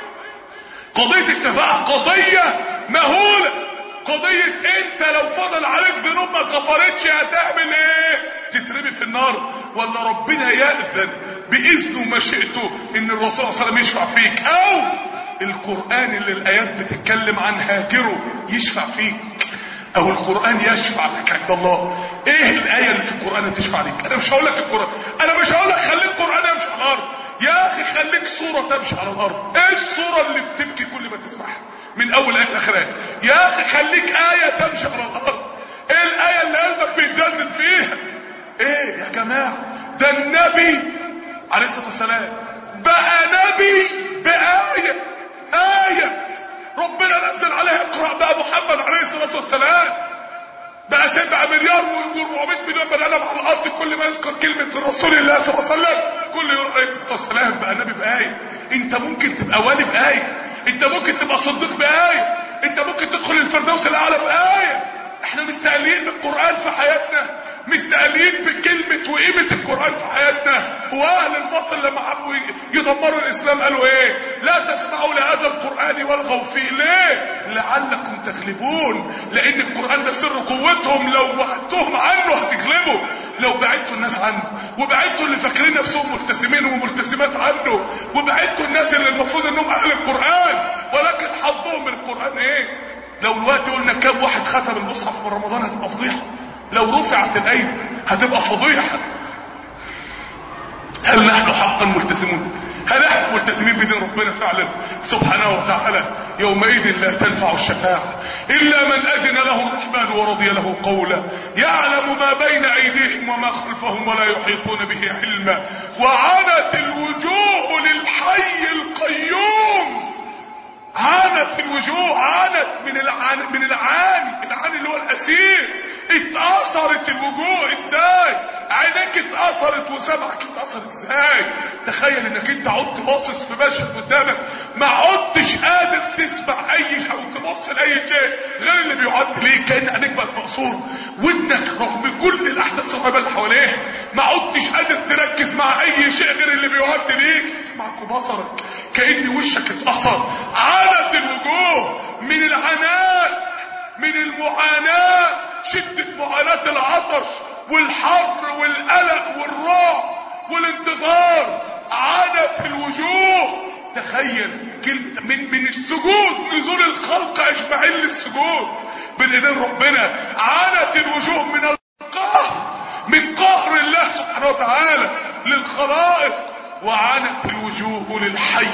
قضيه الشفاعه قضيه مهوله قضيه انت لو فضل عليك ذنوب ما اتغفرتش هتعمل ايه تترمي في النار ولا ربنا ياذن باذنه ومشيئته ان الرسول صلى الله عليه وسلم يشفع فيك او القرآن اللي الآيات بتتكلم عن هاجره يشفع فيك أو القرآن يشفع لك عند الله إيه الآية اللي في القرآن تشفع لك أنا مش هقول لك القرآن أنا مش هقول لك خليك القرآن يمشي على الأرض يا أخي خليك صورة تمشي على الأرض إيه الصورة اللي بتبكي كل ما تسمعها من أول آية لآخر آية يا أخي خليك آية تمشي على الأرض إيه الآية اللي قلبك بيتزلزل فيها إيه يا جماعة ده النبي عليه الصلاة والسلام بقى نبي بآية آية ربنا نزل عليها اقرأ بقى محمد عليه الصلاة والسلام بقى سبع مليار و400 مليون بني آدم على الأرض كل ما يذكر كلمة رسول الله صلى الله عليه وسلم كل يوم عليه الصلاه والسلام بقى نبي بايه انت ممكن تبقى والي بايه انت ممكن تبقى صديق بايه انت ممكن تدخل الفردوس الاعلى بايه احنا مستقلين بالقران في حياتنا مستقلين بكلمة وقيمة القرآن في حياتنا وأهل الباطل لما حبوا يدمروا الإسلام قالوا إيه لا تسمعوا لهذا القرآن والغوا فيه ليه لعلكم تغلبون لأن القرآن ده سر قوتهم لو بعدتهم عنه هتغلبوا لو بعدتوا الناس عنه وبعدتوا اللي فاكرين نفسهم ملتزمين وملتزمات عنه وبعدتوا الناس اللي المفروض انهم اهل القرآن ولكن حظهم من القرآن ايه لو دلوقتي قلنا كام واحد ختم المصحف من رمضان هتبقى فضيحه لو رفعت الايدي هتبقى فضيحه هل نحن حقا ملتزمون هل احنا ملتزمين بدين ربنا فعلا سبحانه وتعالى يومئذ لا تنفع الشفاعة إلا من أذن له الرحمن ورضي له قولا يعلم ما بين أيديهم وما خلفهم ولا يحيطون به علما وعنت الوجوه للحي القيوم عانت الوجوه عانت من العاني من العاني العاني اللي هو الاسير اتأثرت الوجوه ازاي عينيك اتأثرت وسمعك اتأثر ازاي تخيل انك انت عدت باصص في مشهد قدامك ما عدتش قادر تسمع اي شيء او تبص لاي شيء غير اللي بيعد ليك كان عينيك بقت مقصوره ودنك رغم كل الاحداث الرهيبه اللي حواليه ما عدتش قادر تركز مع اي شيء غير اللي بيعد ليك سمعك وبصرك كأن وشك اتأثر عانت الوجوه من العناء من المعاناة شدة معاناة العطش والحر والقلق والرعب والانتظار عانت الوجوه تخيل كلمة من من السجود نزول الخلق اجمعين للسجود بين ايدين ربنا عانت الوجوه من القهر من قهر الله سبحانه وتعالى للخلائق وعنت الوجوه للحي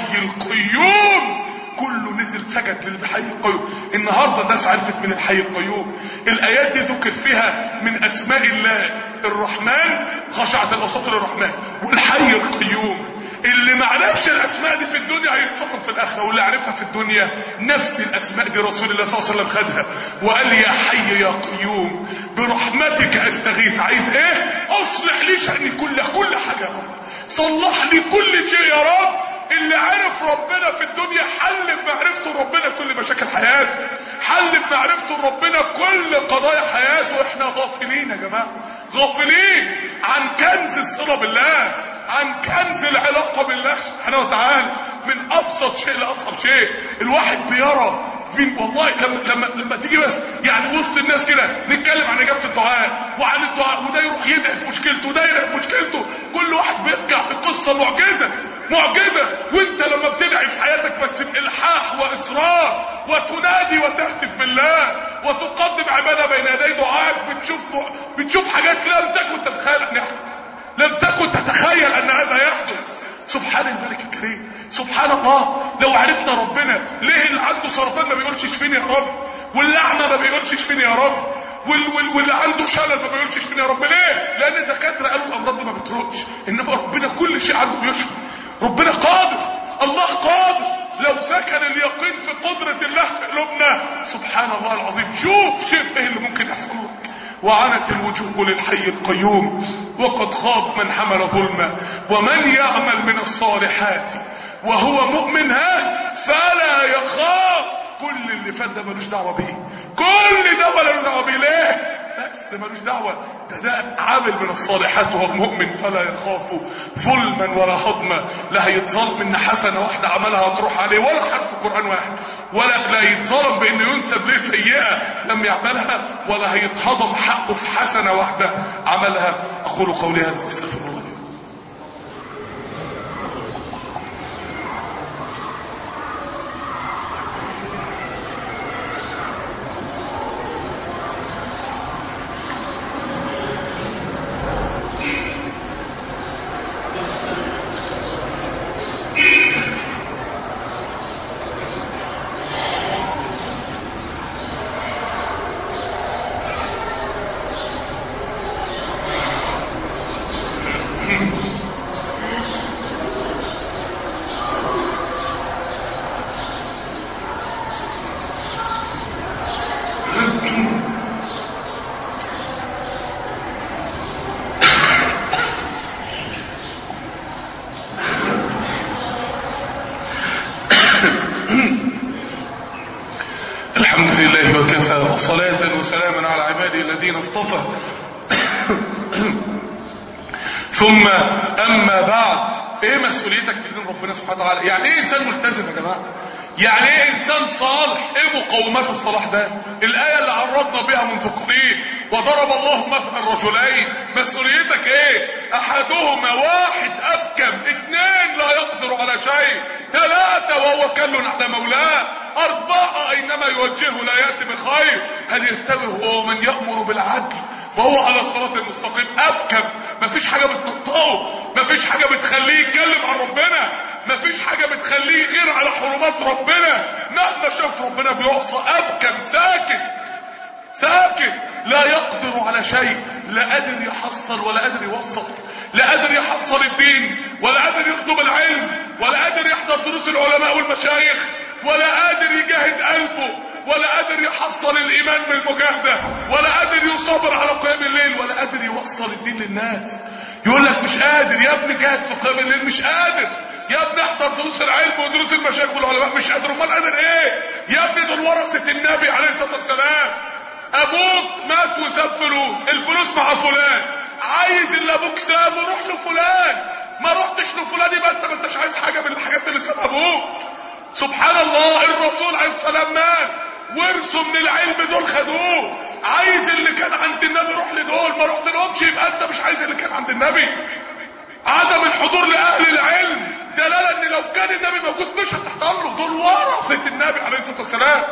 القيوم كله نزل سجد للحي القيوم النهارده الناس عرفت من الحي القيوم الايات دي ذكر فيها من اسماء الله الرحمن خشعت الاوساط للرحمن والحي القيوم اللي ما عرفش الاسماء دي في الدنيا هيتصدم في الاخره واللي عرفها في الدنيا نفس الاسماء دي رسول الله صلى الله عليه وسلم خدها وقال يا حي يا قيوم برحمتك استغيث عايز ايه اصلح لي شاني كل كل حاجه يا رب صلح لي كل شيء يا رب اللي عرف ربنا في الدنيا حل بمعرفته ربنا كل مشاكل حياته حل بمعرفته ربنا كل قضايا حياته واحنا غافلين يا جماعه غافلين عن كنز الصله بالله عن كنز العلاقة بالله سبحانه وتعالى من أبسط شيء لأصعب شيء الواحد بيرى من والله لما لما لما تيجي بس يعني وسط الناس كده نتكلم عن اجابه الدعاء وعن الدعاء وده يروح يدعي في مشكلته وده يدعي في مشكلته كل واحد بيرجع بقصه معجزه معجزه وانت لما بتدعي في حياتك بس بالحاح واصرار وتنادي وتهتف بالله وتقدم عباده بين يدي دعائك بتشوف بتشوف حاجات لم تكن تتخيل ان يحدث لم تكن تتخيل ان هذا يحدث سبحان الملك الكريم سبحان الله لو عرفنا ربنا ليه اللي عنده سرطان ما بيقولش اشفيني يا رب واللي اعمى ما بيقولش اشفيني يا رب وال وال واللي عنده شلل ما بيقولش اشفيني يا رب ليه لان الدكاتره قالوا الامراض دي ما بتروقش انما ربنا كل شيء عنده بيشفي ربنا قادر الله قادر لو سكن اليقين في قدرة الله في قلوبنا سبحان الله العظيم شوف شوف ايه اللي ممكن يحصل لك وعنت الوجوه للحي القيوم وقد خاب من حمل ظلما ومن يعمل من الصالحات وهو مؤمن ها فلا يخاف كل اللي فات ده ملوش دعوه بيه كل ده ولا له دعوه بيه ليه بس ده ملوش دعوه ده ده عامل من الصالحات وهو مؤمن فلا يخاف ظلما ولا هضما لا هيتظلم ان حسنه واحده عملها هتروح عليه ولا حرف قران واحد ولا لا يتظلم بانه ينسب ليه سيئه لم يعملها ولا هيتهضم حقه في حسنه واحده عملها اقول قولي هذا واستغفر الله الحمد لله وكفى وصلاة وسلاما على عباده الذين اصطفى ثم أما بعد ايه مسؤوليتك في دين ربنا سبحانه وتعالى يعني ايه انسان ملتزم يا جماعة يعني ايه انسان صالح ايه مقومات الصلاح ده الايه اللي عرضنا بها منذ قليل وضرب الله مثل رجلين مسؤوليتك ايه احدهما واحد ابكم اثنين لا يقدر على شيء ثلاثه وهو كل على مولاه اربعه اينما يوجهه لا ياتي بخير هل يستوي هو من يامر بالعدل وهو على الصراط المستقيم ابكم مفيش حاجه بتنطقه مفيش حاجه بتخليه يتكلم عن ربنا مفيش حاجه بتخليه غير على حرمات ربنا مهما شاف ربنا بيعصى ابكم ساكت ساكت لا يقدر على شيء لا قادر يحصل ولا قادر يوصل لا قادر يحصل الدين ولا قادر يطلب العلم ولا قادر يحضر دروس العلماء والمشايخ ولا قادر يجاهد قلبه ولا قادر يحصل الايمان بالمجاهده ولا قادر يصبر على قيام الليل ولا قادر يوصل الدين للناس يقول لك مش قادر يا ابني جاهد في قيام الليل مش قادر يا ابني احضر دروس العلم ودروس المشايخ والعلماء مش قادر امال قادر ايه يا ابني دول ورثه النبي عليه الصلاه والسلام ابوك مات وساب فلوس الفلوس مع فلان عايز اللي ابوك سابه روح لفلان ما رحتش لفلان يبقى انت ما انتش عايز حاجه من الحاجات اللي سابها ابوك سبحان الله الرسول عليه السلام مات ورثوا من العلم دول خدوه عايز اللي كان عند النبي روح لدول ما رحت لهمش يبقى انت مش عايز اللي كان عند النبي عدم الحضور لاهل العلم دلاله ان لو كان النبي موجود مش هتحضر له دول ورثه النبي عليه الصلاه والسلام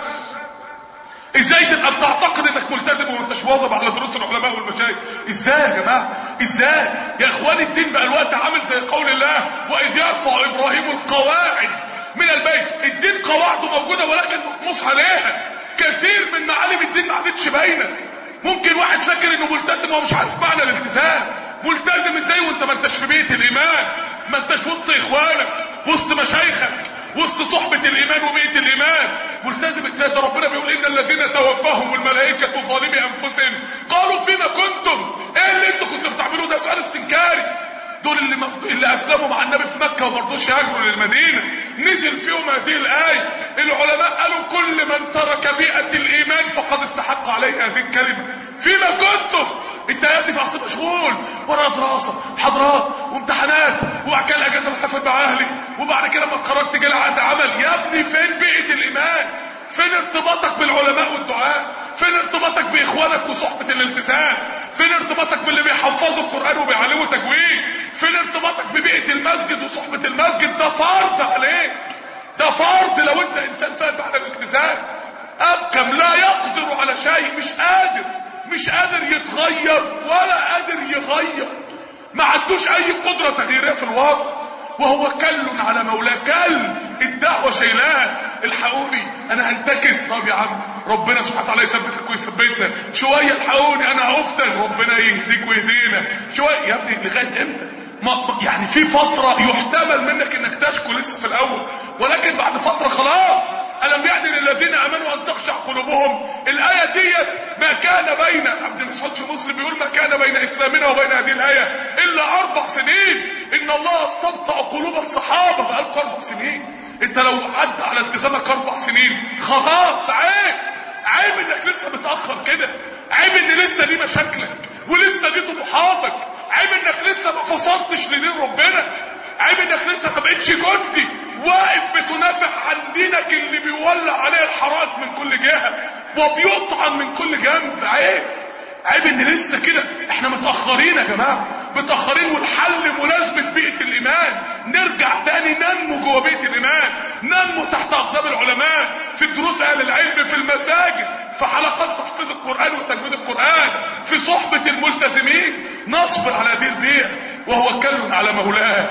ازاي تبقى بتعتقد انك ملتزم وما انتش مواظب على دروس العلماء والمشايخ ازاي يا جماعه ازاي يا اخواني الدين بقى الوقت عامل زي قول الله واذ يرفع ابراهيم القواعد من البيت الدين قواعده موجوده ولكن مطموس عليها كثير من معالم الدين ما عادتش باينه ممكن واحد فاكر انه ملتزم وهو مش عارف معنى الالتزام ملتزم ازاي وانت ما انتش في بيت الايمان ما انتش وسط اخوانك وسط مشايخك وسط صحبة الإيمان وبيئة الإيمان ملتزم ازاي ده ربنا بيقول إن الذين توفاهم الملائكة ظالمي أنفسهم قالوا فيما كنتم إيه اللي أنتوا كنتوا بتعملوه ده سؤال استنكاري دول اللي مقد... اللي اسلموا مع النبي في مكه وما رضوش يهاجروا للمدينه نزل فيهم هذه الايه العلماء قالوا كل من ترك بيئه الايمان فقد استحق عليه هذه الكلمه فيما كنتم انت يا ابني في عصر مشغول ورا دراسه محاضرات وامتحانات وبعد كده الاجازه بسافر مع اهلي وبعد كده لما اتخرجت جالي عقد عمل يا ابني فين بيئه الايمان فين ارتباطك بالعلماء والدعاء فين ارتباطك باخوانك وصحبة الالتزام فين ارتباطك باللي بيحفظوا القرآن وبيعلموا تجويد فين ارتباطك ببيئة المسجد وصحبة المسجد ده فرض عليك ده فرض لو انت انسان فاهم معنى الالتزام ابكم لا يقدر على شيء مش قادر مش قادر يتغير ولا قادر يغير ما عندوش اي قدرة تغييرية في الواقع وهو كل على مولاه كل الدعوة شايلاه الحقوني انا هنتكس طب يا عم ربنا سبحانه وتعالى يثبتك ويثبتنا شويه الحقوني انا هفتن ربنا يهديك ويهدينا شويه يا ابني لغايه امتى ما يعني في فتره يحتمل منك انك تشكو لسه في الاول ولكن بعد فتره خلاص ألم يعني للذين آمنوا أن تخشع قلوبهم الآية دي ما كان بين عبد المسعود في مسلم بيقول ما كان بين إسلامنا وبين هذه الآية إلا أربع سنين إن الله استبطأ قلوب الصحابة بقالكم أربع سنين أنت لو عدى على التزامك أربع سنين خلاص عيب عيب إنك لسه متأخر كده عيب إن لسه دي مشاكلك ولسه دي طموحاتك عيب إنك لسه ما فصلتش لدين ربنا عيب انك لسه ما بقتش جندي واقف بتنافع عن دينك اللي بيولع عليه الحرائق من كل جهه وبيطعن من كل جنب عيب عيب ان لسه كده احنا متاخرين يا جماعه متاخرين والحل ملازمه بيئه الايمان نرجع تاني ننمو جوه بيئه الايمان ننمو تحت اقدام العلماء في دروس اهل العلم في المساجد في حلقات تحفيظ القران وتجويد القران في صحبه الملتزمين نصبر على هذه البيئه وهو كل على مولاه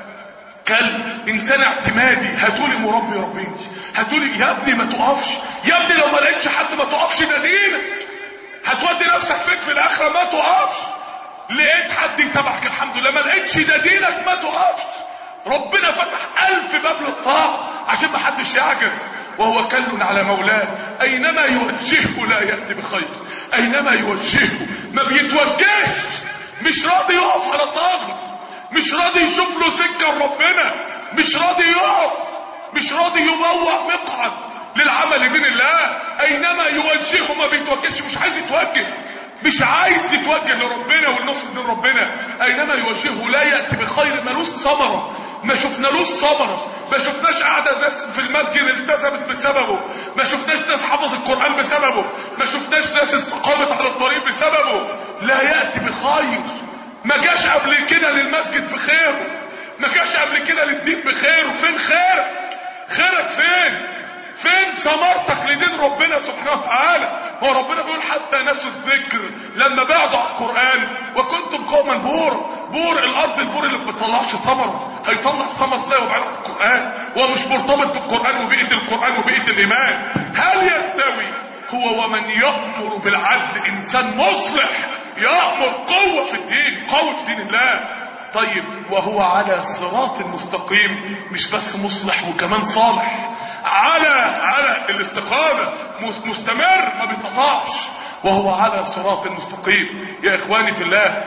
كلب انسان اعتمادي هاتولي مربي يربيني هاتولي يا ابني ما تقفش يا ابني لو ما لقيتش حد ما تقفش نادينا هتودي نفسك فين في الاخره ما تقفش لقيت حد يتابعك الحمد لله ما لقيتش نادينك ما تقفش ربنا فتح الف باب للطاعه عشان ما حدش يعجز وهو كل على مولاه اينما يوجهه لا ياتي بخير اينما يوجهه ما بيتوجهش مش راضي يقف على طاغر مش راضي يشوف له سكه لربنا مش راضي يقف مش راضي يبوأ مقعد للعمل لدين الله اينما يوجهه ما بيتوجهش مش عايز يتوجه مش عايز يتوجه لربنا والنصر دين ربنا اينما يوجهه لا ياتي بخير ملوش ثمره ما شفنالوش ثمره ما شفناش قاعده ناس في المسجد التزمت بسببه ما شفناش ناس حفظ القران بسببه ما شفناش ناس استقامت على الطريق بسببه لا ياتي بخير ما جاش قبل كده للمسجد بخيره ما جاش قبل كده للدين بخيره فين خيرك خيرك فين فين ثمرتك لدين ربنا سبحانه وتعالى هو ربنا بيقول حتى نسوا الذكر لما بعدوا عن القرآن وكنتم قوما بور بور الأرض البور اللي ما بتطلعش ثمرة هيطلع ثمر ازاي وبعيد عن القرآن هو مش مرتبط بالقرآن وبيئة القرآن وبيئة الإيمان هل يستوي هو ومن يأمر بالعدل إنسان مصلح يأمر قوة في الدين قوة في دين الله طيب وهو على صراط مستقيم مش بس مصلح وكمان صالح على على الاستقامة مستمر ما بيتقطعش وهو على صراط مستقيم يا اخواني في الله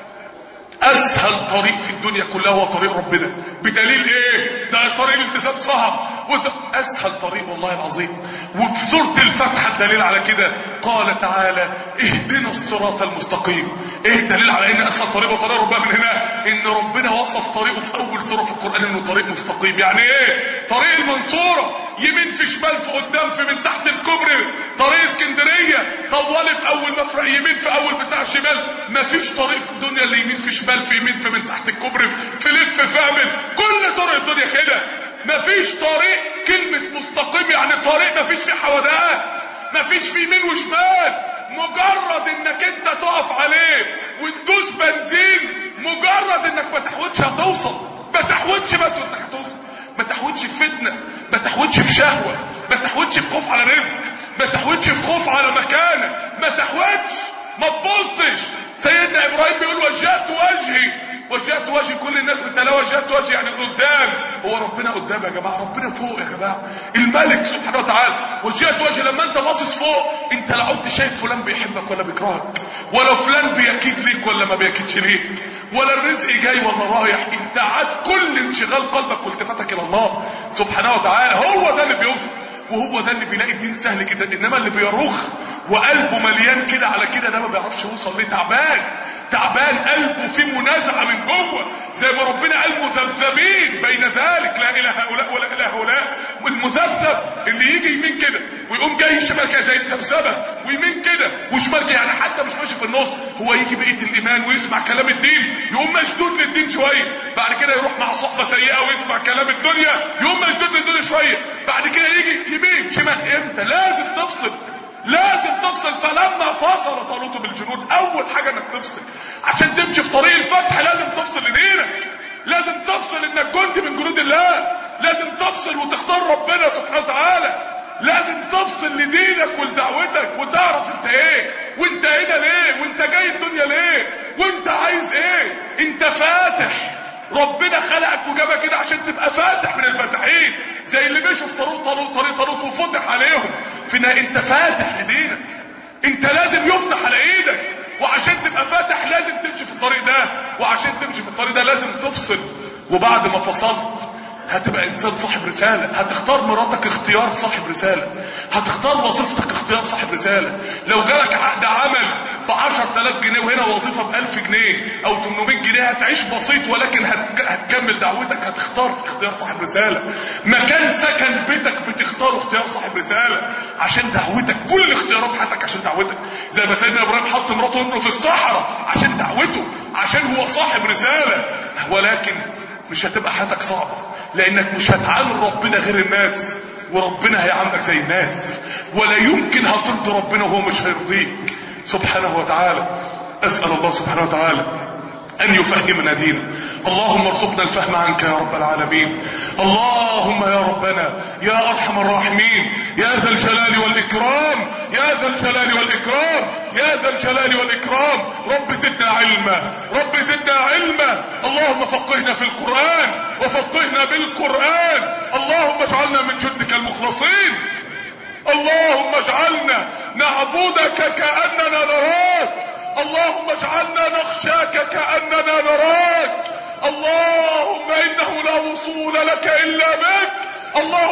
اسهل طريق في الدنيا كلها هو طريق ربنا بدليل ايه ده طريق الالتزام صعب اسهل طريق والله العظيم وفي سوره الفتح الدليل على كده قال تعالى اهدنا الصراط المستقيم ايه الدليل على ان اسهل طريق وطريق ربنا من هنا ان ربنا وصف طريقه في اول سوره في القران انه طريق مستقيم يعني ايه طريق المنصوره يمين في شمال في قدام في من تحت الكوبري طريق اسكندريه طوالي في اول مفرق يمين في اول بتاع شمال مفيش طريق في الدنيا اللي يمين في شمال في يمين في من تحت الكوبري في لف في اعمل كل طرق الدنيا كده مفيش طريق كلمة مستقيم يعني طريق مفيش فيه حودات مفيش فيه يمين وشمال مجرد انك انت تقف عليه وتدوس بنزين مجرد انك ما تحودش هتوصل ما تحودش بس وانت هتوصل ما تحودش في فتنة ما تحودش في شهوة ما تحودش في خوف على رزق ما تحودش في خوف على مكانة ما تحودش ما تبصش سيدنا ابراهيم بيقول وجهت وجهي وجهت وجه كل الناس بتلاقي وجهت وجه يعني قدام هو ربنا قدام يا جماعه ربنا فوق يا جماعه الملك سبحانه وتعالى وجهت وجه لما انت باصص فوق انت لا عدت شايف فلان بيحبك ولا بيكرهك ولا فلان بيكيد ليك ولا ما بيكيدش ليك ولا الرزق جاي ولا رايح انت عاد كل انشغال قلبك والتفاتك الى الله سبحانه وتعالى هو ده اللي بيوصل وهو ده اللي بيلاقي الدين سهل جدا انما اللي بيرخ وقلبه مليان كده على كده ده ما بيعرفش يوصل ليه تعبان تعبان قلبه فيه منازعه من جوه زي ما ربنا قال مذبذبين بين ذلك لا اله هؤلاء ولا اله هؤلاء والمذبذب اللي يجي يمين كده ويقوم جاي شمال كده زي السبسبه ويمين كده وشمال كده يعني حتى مش ماشي في النص هو يجي بقيه الايمان ويسمع كلام الدين يقوم مشدود للدين شويه بعد كده يروح مع صحبه سيئه ويسمع كلام الدنيا يقوم مشدود للدنيا شويه بعد كده يجي يمين شمال امتى لازم تفصل لازم تفصل فلما فصل طالوت بالجنود اول حاجه انك تفصل عشان تمشي في طريق الفتح لازم تفصل لدينك لازم تفصل انك جندي من جنود الله لازم تفصل وتختار ربنا سبحانه وتعالى لازم تفصل لدينك ولدعوتك وتعرف انت ايه وانت هنا ليه وانت جاي الدنيا ليه وانت عايز ايه انت فاتح ربنا خلقك وجابك كده عشان تبقى فاتح من الفاتحين زي اللي مشوا في طريق طريق طريق طريق وفتح عليهم في انت فاتح لدينك انت لازم يفتح على ايدك وعشان تبقى فاتح لازم تمشي في الطريق ده وعشان تمشي في الطريق ده لازم تفصل وبعد ما فصلت هتبقى انسان صاحب رسالة هتختار مراتك اختيار صاحب رسالة هتختار وظيفتك اختيار صاحب رسالة لو جالك عقد عمل ب 10000 جنيه وهنا وظيفة ب 1000 جنيه او 800 جنيه هتعيش بسيط ولكن هتك... هتكمل دعوتك هتختار في اختيار صاحب رسالة مكان سكن بيتك بتختار اختيار صاحب رسالة عشان دعوتك كل اختيارات حياتك عشان دعوتك زي ما سيدنا ابراهيم حط مراته وابنه في الصحراء عشان دعوته عشان هو صاحب رسالة ولكن مش هتبقى حياتك صعبة لانك مش هتعامل ربنا غير الناس وربنا هيعاملك زي الناس ولا يمكن هترضي ربنا وهو مش هيرضيك سبحانه وتعالى اسأل الله سبحانه وتعالى أن يفهمنا دينه اللهم ارزقنا الفهم عنك يا رب العالمين اللهم يا ربنا يا أرحم الراحمين يا ذا الجلال والإكرام يا ذا الجلال والإكرام يا ذا الجلال والإكرام رب زدنا علما رب زدنا علما اللهم فقهنا في القرآن وفقهنا بالقرآن اللهم اجعلنا من جندك المخلصين اللهم اجعلنا نعبدك كأننا نراك اللهم اجعلنا نخشاك كأننا نراك اللهم إنه لا وصول لك إلا بك اللهم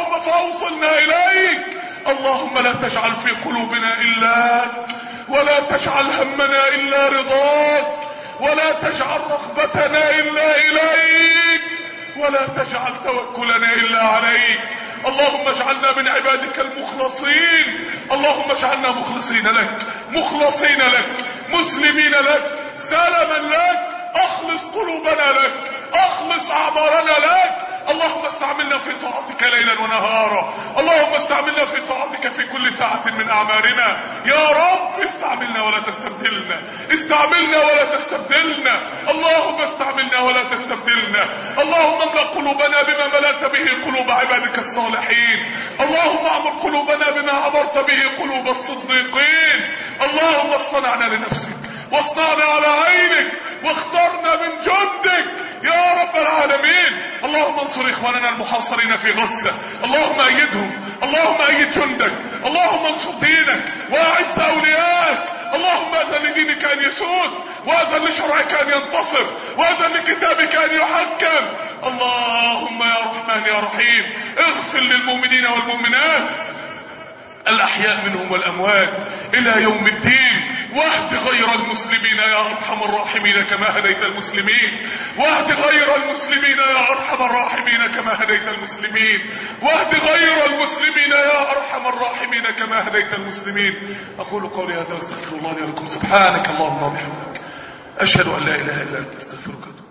وصلنا إليك اللهم لا تجعل في قلوبنا إلاك ولا تجعل همنا إلا رضاك ولا تجعل رغبتنا إلا إليك ولا تجعل توكلنا إلا عليك اللهم اجعلنا من عبادك المخلصين اللهم اجعلنا مخلصين لك مخلصين لك مسلمين لك سلما لك اخلص قلوبنا لك اخلص اعمارنا لك اللهم استعملنا في طاعتك ليلا ونهارا اللهم استعملنا في طاعتك في كل ساعة من أعمارنا يا رب استعملنا ولا تستبدلنا استعملنا ولا تستبدلنا اللهم استعملنا ولا تستبدلنا اللهم املأ قلوبنا بما ملأت به قلوب عبادك الصالحين اللهم اعمر قلوبنا بما عمرت به قلوب الصديقين اللهم اصطنعنا لنفسك واصنعنا على عينك واخترنا من جندك يا رب العالمين اللهم انصر اخواننا المحاصرين في غزة اللهم ايدهم اللهم ايد جندك اللهم انصر دينك واعز اوليائك اللهم اذن لدينك ان يسود واذن لشرعك ان ينتصر واذن لكتابك ان يحكم اللهم يا رحمن يا رحيم اغفر للمؤمنين والمؤمنات الأحياء منهم والأموات إلى يوم الدين واهد غير المسلمين يا أرحم الراحمين كما هديت المسلمين واهد غير المسلمين يا أرحم الراحمين كما هديت المسلمين واهد غير المسلمين يا أرحم الراحمين كما هديت المسلمين أقول قولي هذا واستغفر الله لي ولكم سبحانك اللهم وبحمدك أشهد أن لا إله إلا أنت استغفرك